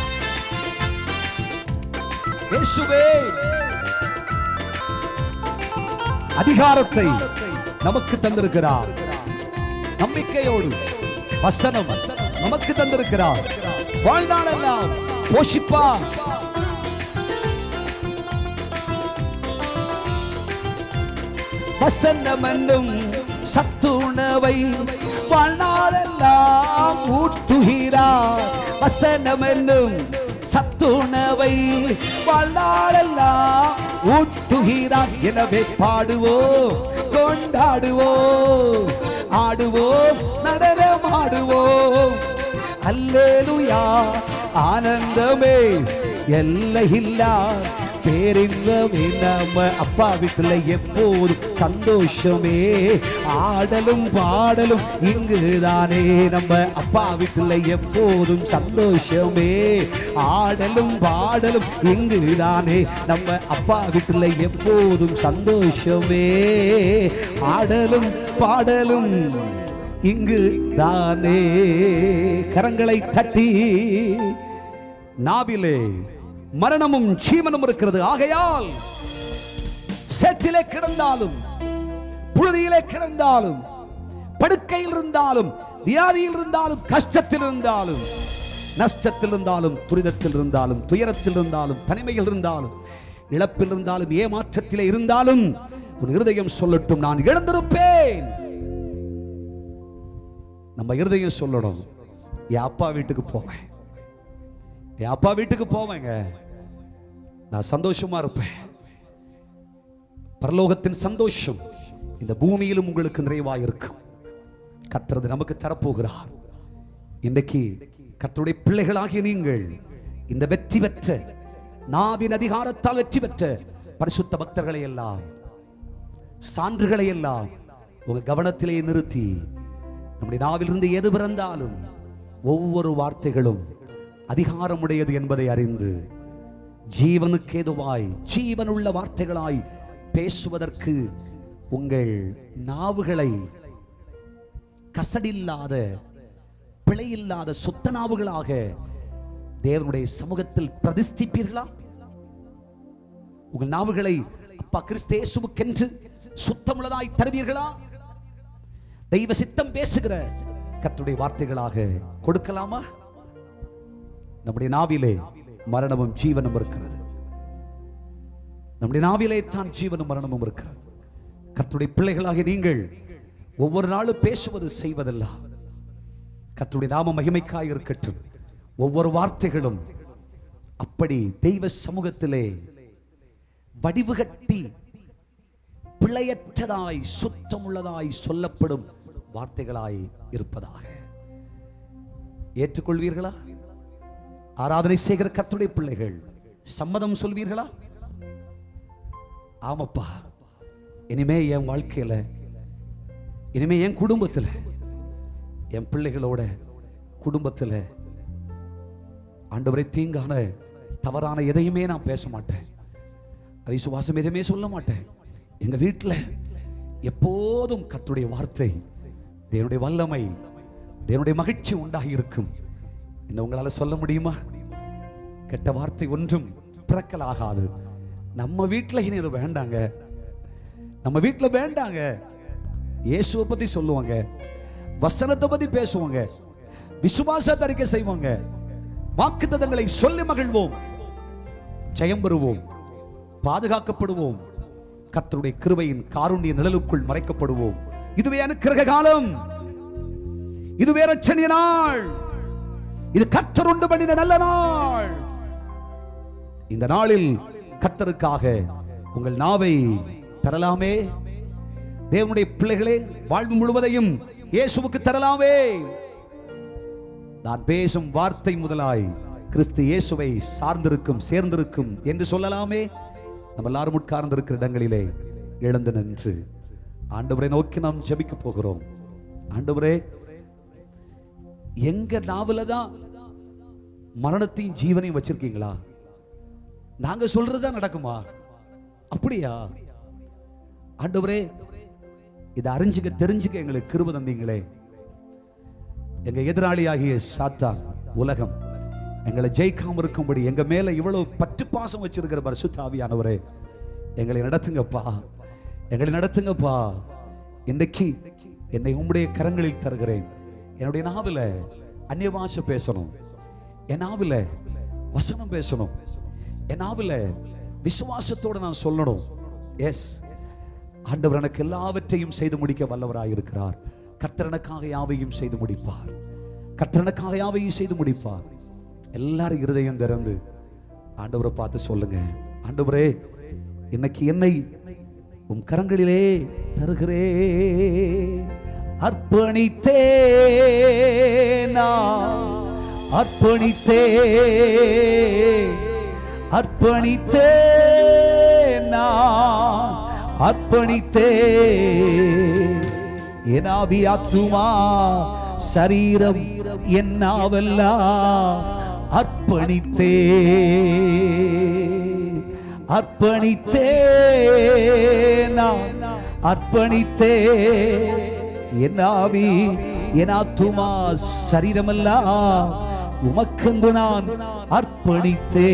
இயேசுவே அதிகாரத்தை நமக்கு தந்திருக்கிறார் நம்பிக்கையோடு வசனம் நமக்கு தந்திருக்கிறார் வாழ்நாளெல்லாம் போஷிப்பார் வசனம் என்னும் சத்துணவை வாழ்நாளெல்லாம் ஊட்டுகிறார் வசனம் என்னும் சத்துணவை வாழ்நாளெல்லாம் ஊட்டுகிறார் எனவே பாடுவோம் கொண்டாடுவோம் ஆடுவோம் நடனமாடுவோம் அல்லேலுயா ஆனந்தமே எல்லையில்லா பேரின்பமே நம்ம அப்பா வீட்டுல எப்போது சந்தோஷமே ஆடலும் பாடலும் இங்குதானே நம்ம அப்பா வீட்டுல எப்போதும் சந்தோஷமே ஆடலும் பாடலும் இங்குதானே நம்ம அப்பா வீட்டுல எப்போதும் சந்தோஷமே ஆடலும் பாடலும் இங்கு தானே கரங்களை தட்டி நாவிலே மரணமும் ஜீவனும் இருக்கிறது ஆகையால் சேற்றிலே கிடந்தாலும் புழுதியிலே கிடந்தாலும் படுக்கையில் இருந்தாலும் வியாதியில் இருந்தாலும் கஷ்டத்தில் இருந்தாலும் நஷ்டத்தில் இருந்தாலும் துரிதத்தில் இருந்தாலும் துயரத்தில் இருந்தாலும் தனிமையில் இருந்தாலும் இழப்பில் இருந்தாலும் ஏமாற்றத்திலே இருந்தாலும் உன் இருதயம் சொல்லட்டும் நான் இழந்திருப்பேன் நம்ம இருதயம் சொல்லணும் என் அப்பா வீட்டுக்கு போவேன் என் அப்பா வீட்டுக்கு போவேங்க நான் சந்தோஷமா இருப்பேன் பரலோகத்தின் சந்தோஷம் இந்த பூமியிலும் உங்களுக்கு நிறைவாக இருக்கும் கர்த்தரது நமக்கு தரப்போகிறார் இன்றைக்கு கர்த்தருடைய பிள்ளைகளாகிய நீங்கள் இந்த வெற்றி பெற்ற நாவின் அதிகாரத்தால் வெற்றி பெற்ற பரிசுத்த பக்தர்களை எல்லாம் சான்றுகளை எல்லாம் உங்க கவனத்திலே நிறுத்தி நம்முடைய நாவிலிருந்து எது பிறந்தாலும் ஒவ்வொரு வார்த்தைகளும் அதிகாரமுடையது என்பதை அறிந்து ஜீவனுக்கு ஏதுவாய் ஜீவனுள்ள வார்த்தைகளாய் பேசுவதற்கு உங்கள் நாவுகளை கசடில்லாத பிழையில்லாத சுத்தனாவுகளாக தேவனுடைய சமூகத்தில் பிரதிஷ்டிப்பீர்களா உங்கள் நாவுகளை அப்பா கிறிஸ்தேசுவுக்கென்று சுத்தமுள்ளதாய் தருவீர்களா தெய்வ சித்தம் பேசுகிற கர்த்தருடைய வார்த்தைகளாக கொடுக்கலாமா நம்முடைய நாவிலே மரணமும் ஜீவனும் இருக்கிறது நம்முடைய நாவிலே தான் ஜீவனும் மரணமும் இருக்கிறது கர்த்தருடைய பிள்ளைகளாக நீங்கள் ஒவ்வொரு நாளும் பேசுவது செய்வதெல்லாம் கர்த்தருடைய நாம மகிமைக்காய் இருக்கட்டும் ஒவ்வொரு வார்த்தைகளும் அப்படி தெய்வ சமூகத்திலே வடிவுகட்டி பிழையற்றதாய் சுத்தமுள்ளதாய் சொல்லப்படும் வார்த்தைகளாய் இருப்பதாக ஏற்றுக்கொள்வீர்களா ஆராதனை செய்கிற கர்த்தருடைய பிள்ளைகள் சம்மதம் சொல்வீர்களா ஆமாப்பா இனிமே என் வாழ்க்கையில இனிமே என் குடும்பத்துல என் பிள்ளைகளோட குடும்பத்துல ஆண்டவரை தீங்கான தவறான எதையுமே நான் பேச மாட்டேன் அவிசுவாசம் எதுவுமே சொல்ல மாட்டேன் எங்க வீட்டில் எப்போதும் கர்த்தருடைய வார்த்தை தேவனுடைய வல்லமை தேவனுடைய மகிழ்ச்சி உண்டாகி இருக்கும் என்ன உங்களால சொல்ல முடியுமா கெட்ட வார்த்தை ஒன்றும் பிறக்கலாகாது நம்ம வீட்டில் இனி இது வேண்டாங்க நம்ம வீட்டில் வேண்டாங்க இயேசுவை பத்தி சொல்லுவாங்க வசனத்தை பத்தி பேசுவாங்க விசுவாச அறிக்கை செய்வாங்க வாக்குத்தத்தங்களை சொல்லி மகிழ்வோம் ஜெயம் பெறுவோம் பாதுகாக்கப்படுவோம் கர்த்தருடைய கிருபையின் காருண்ய நிழலுக்குள் மறைக்கப்படுவோம் இதுவே அனுக்கிரக காலம் இதுவே ரட்சணிய நாள் இது கர்த்தர் உண்டு பண்ணின நல்ல நாள் இந்த நாளில் கர்த்தருக்காக உங்கள் நாவை தரலாமே தேவனுடைய பிள்ளைகளே வாழ்வு முழுவதையும் இயேசுவுக்கு தரலாமே நான் பேசும் வார்த்தை முதலாய் கிறிஸ்து இயேசுவை சார்ந்திருக்கும் சேர்ந்திருக்கும் என்று சொல்லலாமே நம்ம எல்லாரும் உட்கார்ந்திருக்கிற இடங்களிலே எழுந்து நின்று ஆண்டவரை நோக்கி நாம் ஜெபிக்க போகிறோம் ஆண்டவரே எங்க நாவல தான் மரணத்தையும் ஜீவனையும் வச்சிருக்கீங்களா நாங்க சொல்றதுதான் நடக்குமா அப்படியா ஆண்டவரே இதை அறிஞ்சுக்க தெரிஞ்சுக்க எங்களுக்கு கிருப தந்தீங்களே எங்க எதிராளியாகிய சாத்தான் உலகம் எங்களை ஜெயிக்காம இருக்கும்படி எங்க மேல இவ்வளவு பற்று பாசம் வச்சிருக்கிற பரிசுத்த ஆவியானவரே எங்களை நடத்துங்கப்பா எங்களை நடத்துங்கப்பா இன்னைக்கு என்னை உம்முடைய கரங்களில் தருகிறேன் என்னுடைய நாவில அந்நிய பாஷை பேசணும் என் நாவில வசனம் பேசணும் என் நாவில விசுவாசத்தோட நான் சொல்லணும் எஸ் ஆண்டவர் எனக்கு எல்லாவற்றையும் செய்து முடிக்க வல்லவராய் இருக்கிறார் கர்த்தர் எனக்காக யாவையும் செய்து முடிப்பார் கர்த்தர் எனக்காக யாவையும் செய்து முடிப்பார் எல்லாரும் இருதயம் திறந்து ஆண்டவரை பார்த்து சொல்லுங்க ஆண்டவரே இன்னைக்கு என்னை உம் கரங்களிலே தருகிறே அர்ப்பணித்தே அர்ப்பணித்தே அர்ப்பணித்தே நான் அர்ப்பணித்தே என் ஆவி ஆத்துமா சரீரம் என்னாவெல்லாம் அர்ப்பணித்தே அர்ப்பணித்தே நான் அர்ப்பணித்தே என் ஆவி என் ஆத்துமா சரீரமெல்லாம் உமக்கென்று நான் அர்ப்பணித்தே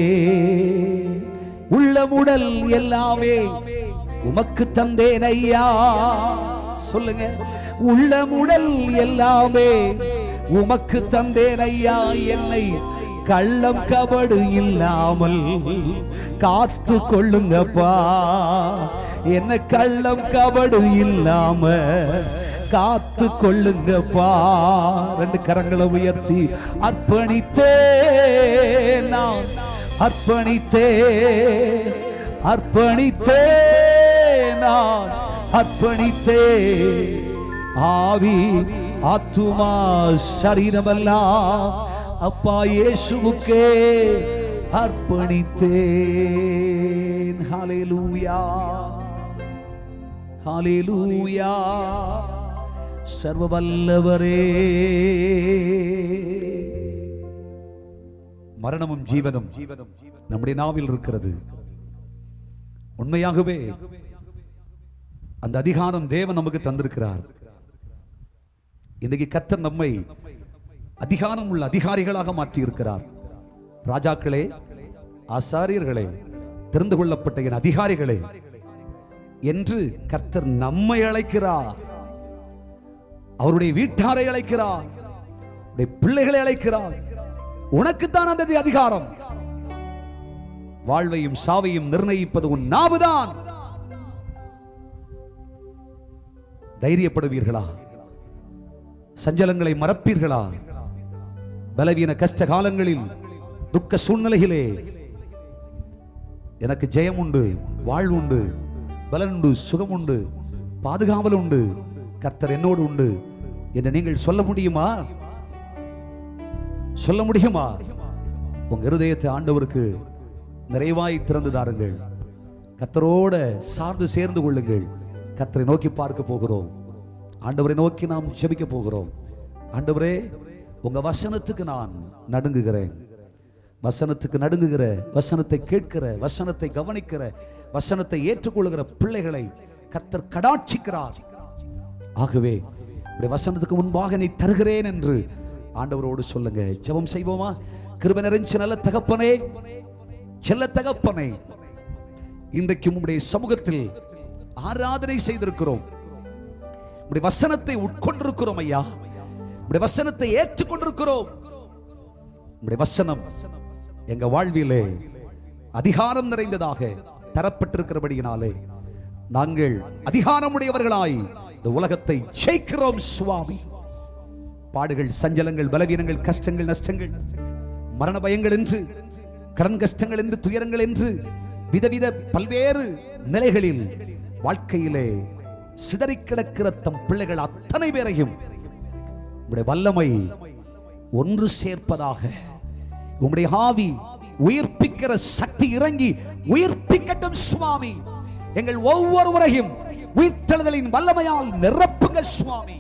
உள்ளமுடல் எல்லாமே உமக்கு தந்தேன் ஐயா சொல்லுங்க உள்ளமுடல் எல்லாமே உமக்கு தந்தேன் ஐயா என்னை கள்ளம் கபடு இல்லாமல் காத்து கொள்ளுங்கப்பா என்ன கள்ளம் கபடு இல்லாம காத்து கொள்ளுங்கப்பா ரெண்டு கரங்களை உயர்த்தி அர்ப்பணித்தே நான் அர்ப்பணித்தே அர்ப்பணித்தே நான் அர்ப்பணித்தே ஆவி ஆத்துமா சரீரமெல்லாம் அப்பா இயேசுவுக்கே அர்ப்பணித்தேன் ஹalleluya ஹalleluya சர்வ வல்லவரே மரணமும் ஜீவனும் ஜீவனும் நம்முடைய நாவில் இருக்கிறது உண்மையாகவே அந்த அதிகாரம் தேவன் நமக்கு தந்திருக்கிறார் இன்றைக்கு கத்தர் நம்மை அதிகாரம் உள்ள அதிகாரிகளாக மாற்றி இருக்கிறார் ராஜாக்களே ஆசாரியர்களே தெரிந்து கொள்ளப்பட்ட என் அதிகாரிகளே என்று கர்த்தர் நம்மை அழைக்கிறார் அவருடைய வீட்டாரை அழைக்கிறார் அவருடைய பிள்ளைகளை அழைக்கிறார் உனக்குத்தான் அந்த அதிகாரம் வாழ்வையும் சாவையும் நிர்ணயிப்பது உன் நாவுதான் தைரியப்படுவீர்களா சஞ்சலங்களை மறப்பீர்களா பலவீன கஷ்ட காலங்களில் துக்க சூழ்நிலையிலே எனக்கு ஜெயம் உண்டு வாழ்வு உண்டு பலன் உண்டு சுகம் உண்டு பாதுகாவல் உண்டு கர்த்தர் என்னோடு உண்டு என்று நீங்கள் சொல்ல முடியுமா சொல்ல முடியுமா உங்க இருதயத்தை ஆண்டவருக்கு நிறைவாய் திறந்து தாருங்கள் கர்த்தரோட சார்ந்து சேர்ந்து கொள்ளுங்கள் கர்த்தரை நோக்கி பார்க்க போகிறோம் ஆண்டவரை நோக்கி நாம் ஜெபிக்க போகிறோம் ஆண்டவரே உங்க வசனத்துக்கு நான் நடுங்குகிறேன் வசனத்துக்கு நடுங்குகிற வசனத்தை கேட்கிற வசனத்தை கவனிக்கிற வசனத்தை ஏற்றுக்கொள்கிற பிள்ளைகளை கர்த்தர் கடாட்சிக்கிறார் ஆகவே உடைய வசனத்துக்கு முன்பாக நீ தருகிறேன் என்று ஆண்டவரோடு சொல்லுங்க ஜெபம் செய்வோமா கிருபை நிறைஞ்ச நல்ல தகப்பனே செல்ல தகப்பனே இன்றைக்கு உம்முடைய சமூகத்தில் ஆராதனை செய்திருக்கிறோம் உம்முடைய வசனத்தை உட்கொண்டிருக்கிறோம் ஐயா உம்முடைய வசனத்தை ஏற்றுக்கொண்டிருக்கிறோம் உம்முடைய வசனம் எங்க வாழ்விலே அதிகாரம் நிறைந்ததாக தரப்பட்டிருக்கிறபடியினாலே நாங்கள் அதிகாரமுடையவர்களாய் இந்த உலகத்தை ஜெயிக்கிறோம் சுவாமி பாடுகள் சஞ்சலங்கள் பலவீனங்கள் கஷ்டங்கள் நஷ்டங்கள் மரண பயங்கள் என்று கடன் கஷ்டங்கள் என்று துயரங்கள் என்று விதவித பல்வேறு நிலைகளில் வாழ்க்கையிலே சிதறி கிடக்கிற தம் பிள்ளைகள் அத்தனை பேரையும் உம்முடைய வல்லமை ஒன்று சேர்ப்பதாக உம்முடைய ஆவி உயிர்ப்பிக்கிற சக்தி இறங்கி உயிர்ப்பிக்கட்டும் சுவாமி எங்கள் ஒவ்வொருவரையும் உயிர்த்தெழுதலின் வல்லமையால் நிரப்புங்க சுவாமி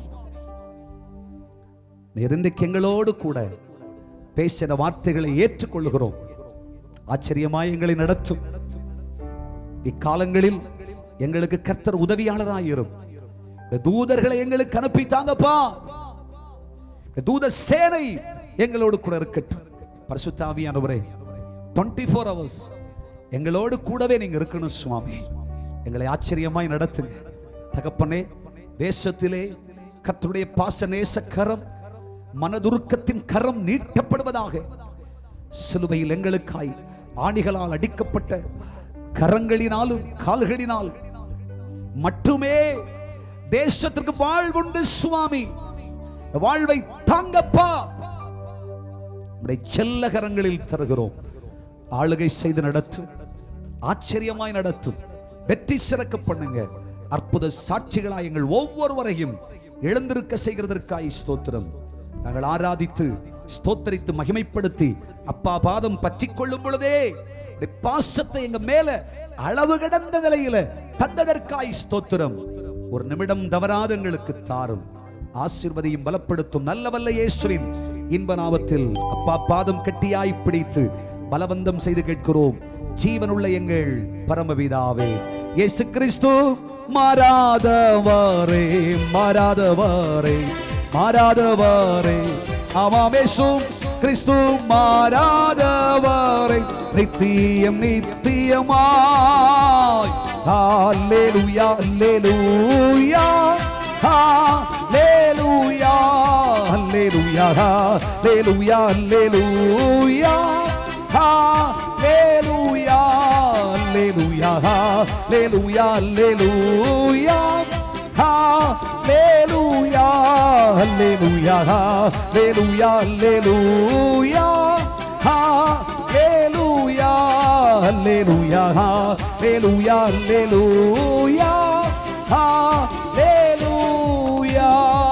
நீர் இன்றைக்கு எங்களோடு கூட பேசின வார்த்தைகளை ஏற்றுக்கொள்கிறோம் ஆச்சரியமாய் எங்களை நடத்தும் இக்காலங்களில் எங்களுக்கு கர்த்தர் உதவியாளராயிரும் இந்த தூதர்களை எங்களுக்கு அனுப்பி தாங்கப்பா இந்த தூத சேனை எங்களோடு கூட இருக்கட்டும் பரிசுத்தாவியானவரே டுவெண்ட்டி ஃபோர் ஹவர்ஸ் எங்களோடு கூடவே நீங்க இருக்கணும் சுவாமி எங்களை ஆச்சரியமாய் நடத்துங்க தகப்பனே தேசத்திலே கர்த்தருடைய பாச நேச கரம் மனதுருக்கத்தின் கரம் நீட்டப்படுவதாக சிலுவையில் எங்களுக்காய் ஆணிகளால் அடிக்கப்பட்ட கரங்களினாலும் கால்களினால் மட்டுமே தேசத்திற்கு வாழ்வுண்டு சுவாமி வாழ்வை தாங்கப்பா உம்முடைய செல்ல கரங்களில் தருகிறோம் ஆளுகை செய்து நடத்தும் ஆச்சரியமாய் நடத்தும் வெற்றி சிறக்க பண்ணுங்க அற்புத சாட்சிகளாய் எங்கள் ஒவ்வொருவரையும் எழுந்திருக்க செய்கிறதற்காய் ஸ்தோத்திரம் நாங்கள் ஆராதித்து ஸ்தோத்தரித்து மகிமைப்படுத்தி அப்பா பாதம் பற்றி கொள்ளும் பொழுதே உம்முடைய பாசத்தை எங்க மேல அளவு கடந்த நிலையில தந்ததற்காய் ஸ்தோத்திரம் ஒரு நிமிடம் தவறாத எங்களுக்கு தாரும் ஆசீர்வதியும் பலப்படுத்தும் நல்ல வல்ல இயேசுவின் இன்ப நாமத்தில் அப்பா பாதம் கட்டியாய் பிடித்து பலவந்தம் செய்து கேட்கிறோம் ஜீவனுள்ள எங்கள் பரமபிதாவே இயேசு கிறிஸ்து மாறாதவரே மாறாதவரே மாறாதவரே ஆமாமேசும் கிறிஸ்து மாறாதவரை நித்தியம் நித்தியமாய் ஹalleluya ஹalleluya ஹalleluya ஹalleluya ஹalleluya ஹalleluya ஹalleluya ஹalleluya ஹalleluya ஹalleluya ஹalleluya ஹalleluya ஹalleluya ஹalleluya ஹalleluya ஹalleluya ஹalleluya ஹalleluya ஹalleluya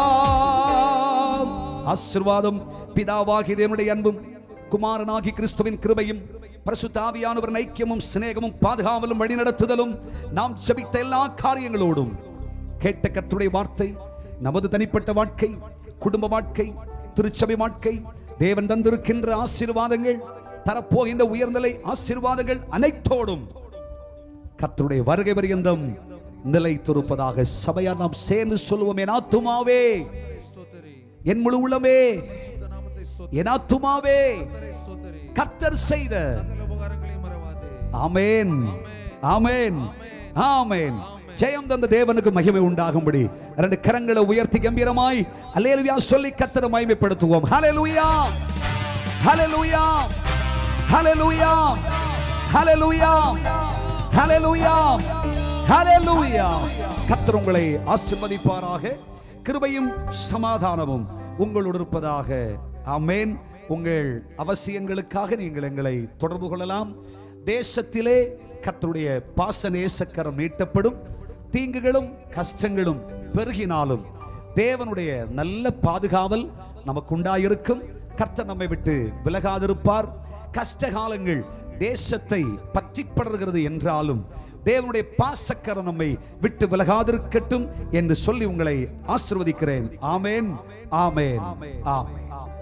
ஆசீர்வாதம் பிதாவாகி தேவனுடைய அன்பும் குமாரனாகி கிறிஸ்துவின் கிருபையும் பரிசுத்தாவியானவரின் ஐக்கியமும் சிநேகமும் பாதுகாவலும் வழிநடத்துதலும் நாம் ஜெபித்த எல்லா காரியங்களோடும் கேட்ட கர்த்தருடைய வார்த்தை நமது தனிப்பட்ட வாழ்க்கை குடும்ப வாழ்க்கை திருச்சபை வாழ்க்கை தேவன் தந்திருக்கின்ற ஆசீர்வாதங்கள் தரப்போகின்ற உயர்நிலை ஆசீர்வாதங்கள் அனைத்தோடும் கர்த்தருடைய வருகை பரியந்தம் நிலைத்திருப்பதாக சபையார் நாம் சேர்ந்து சொல்லுவோம் என் ஆத்துமாவே என் முழு உள்ளமே பரிசுத்த நாமத்தை ஸ்தோத்திரி. என் ஆத்துமாவே கர்த்தரை ஸ்தோத்திரி. கத்தர் செய்த சகல உபகாரங்களையும் மறவாதே. ஆமென் ஆமென் ஆமென் ஜெயம் தந்த தேவனுக்கு மகிமை உண்டாகும்படி ரெண்டு கரங்களை உயர்த்தி கம்பீரமாய் அல்லேலுயா சொல்லி கத்தரை மகிமைப்படுத்துவோம் ஹalleluya ஹalleluya ஹalleluya ஹalleluya ஹalleluya ஹalleluya கர்த்தர் உங்களை ஆசீர்வதிப்பாராக கிருபையும் சமாதானமும் உங்களோடு இருப்பதாக ஆமென் உங்கள் அவசியங்களுக்காக நீங்கள் எங்களை தொடர்பு கொள்ளலாம் தேசத்திலே கர்த்தருடைய பாச நேசக்கரம் நீட்டப்படும் தீங்குகளும் கஷ்டங்களும் பெருகினாலும் தேவனுடைய நல்ல பாதுகாவல் நமக்கு உண்டாயிருக்கும் கர்த்தர் நம்மை விட்டு விலகாதிருப்பார் கஷ்ட காலங்கள் தேசத்தை பற்றி படர்கிறது என்றாலும் தேவனுடைய பாசக்கரம் நம்மை விட்டு விலகாதிருக்கட்டும் என்று சொல்லி உங்களை ஆசிர்வதிக்கிறேன் ஆமேன் ஆமேன் ஆமேன்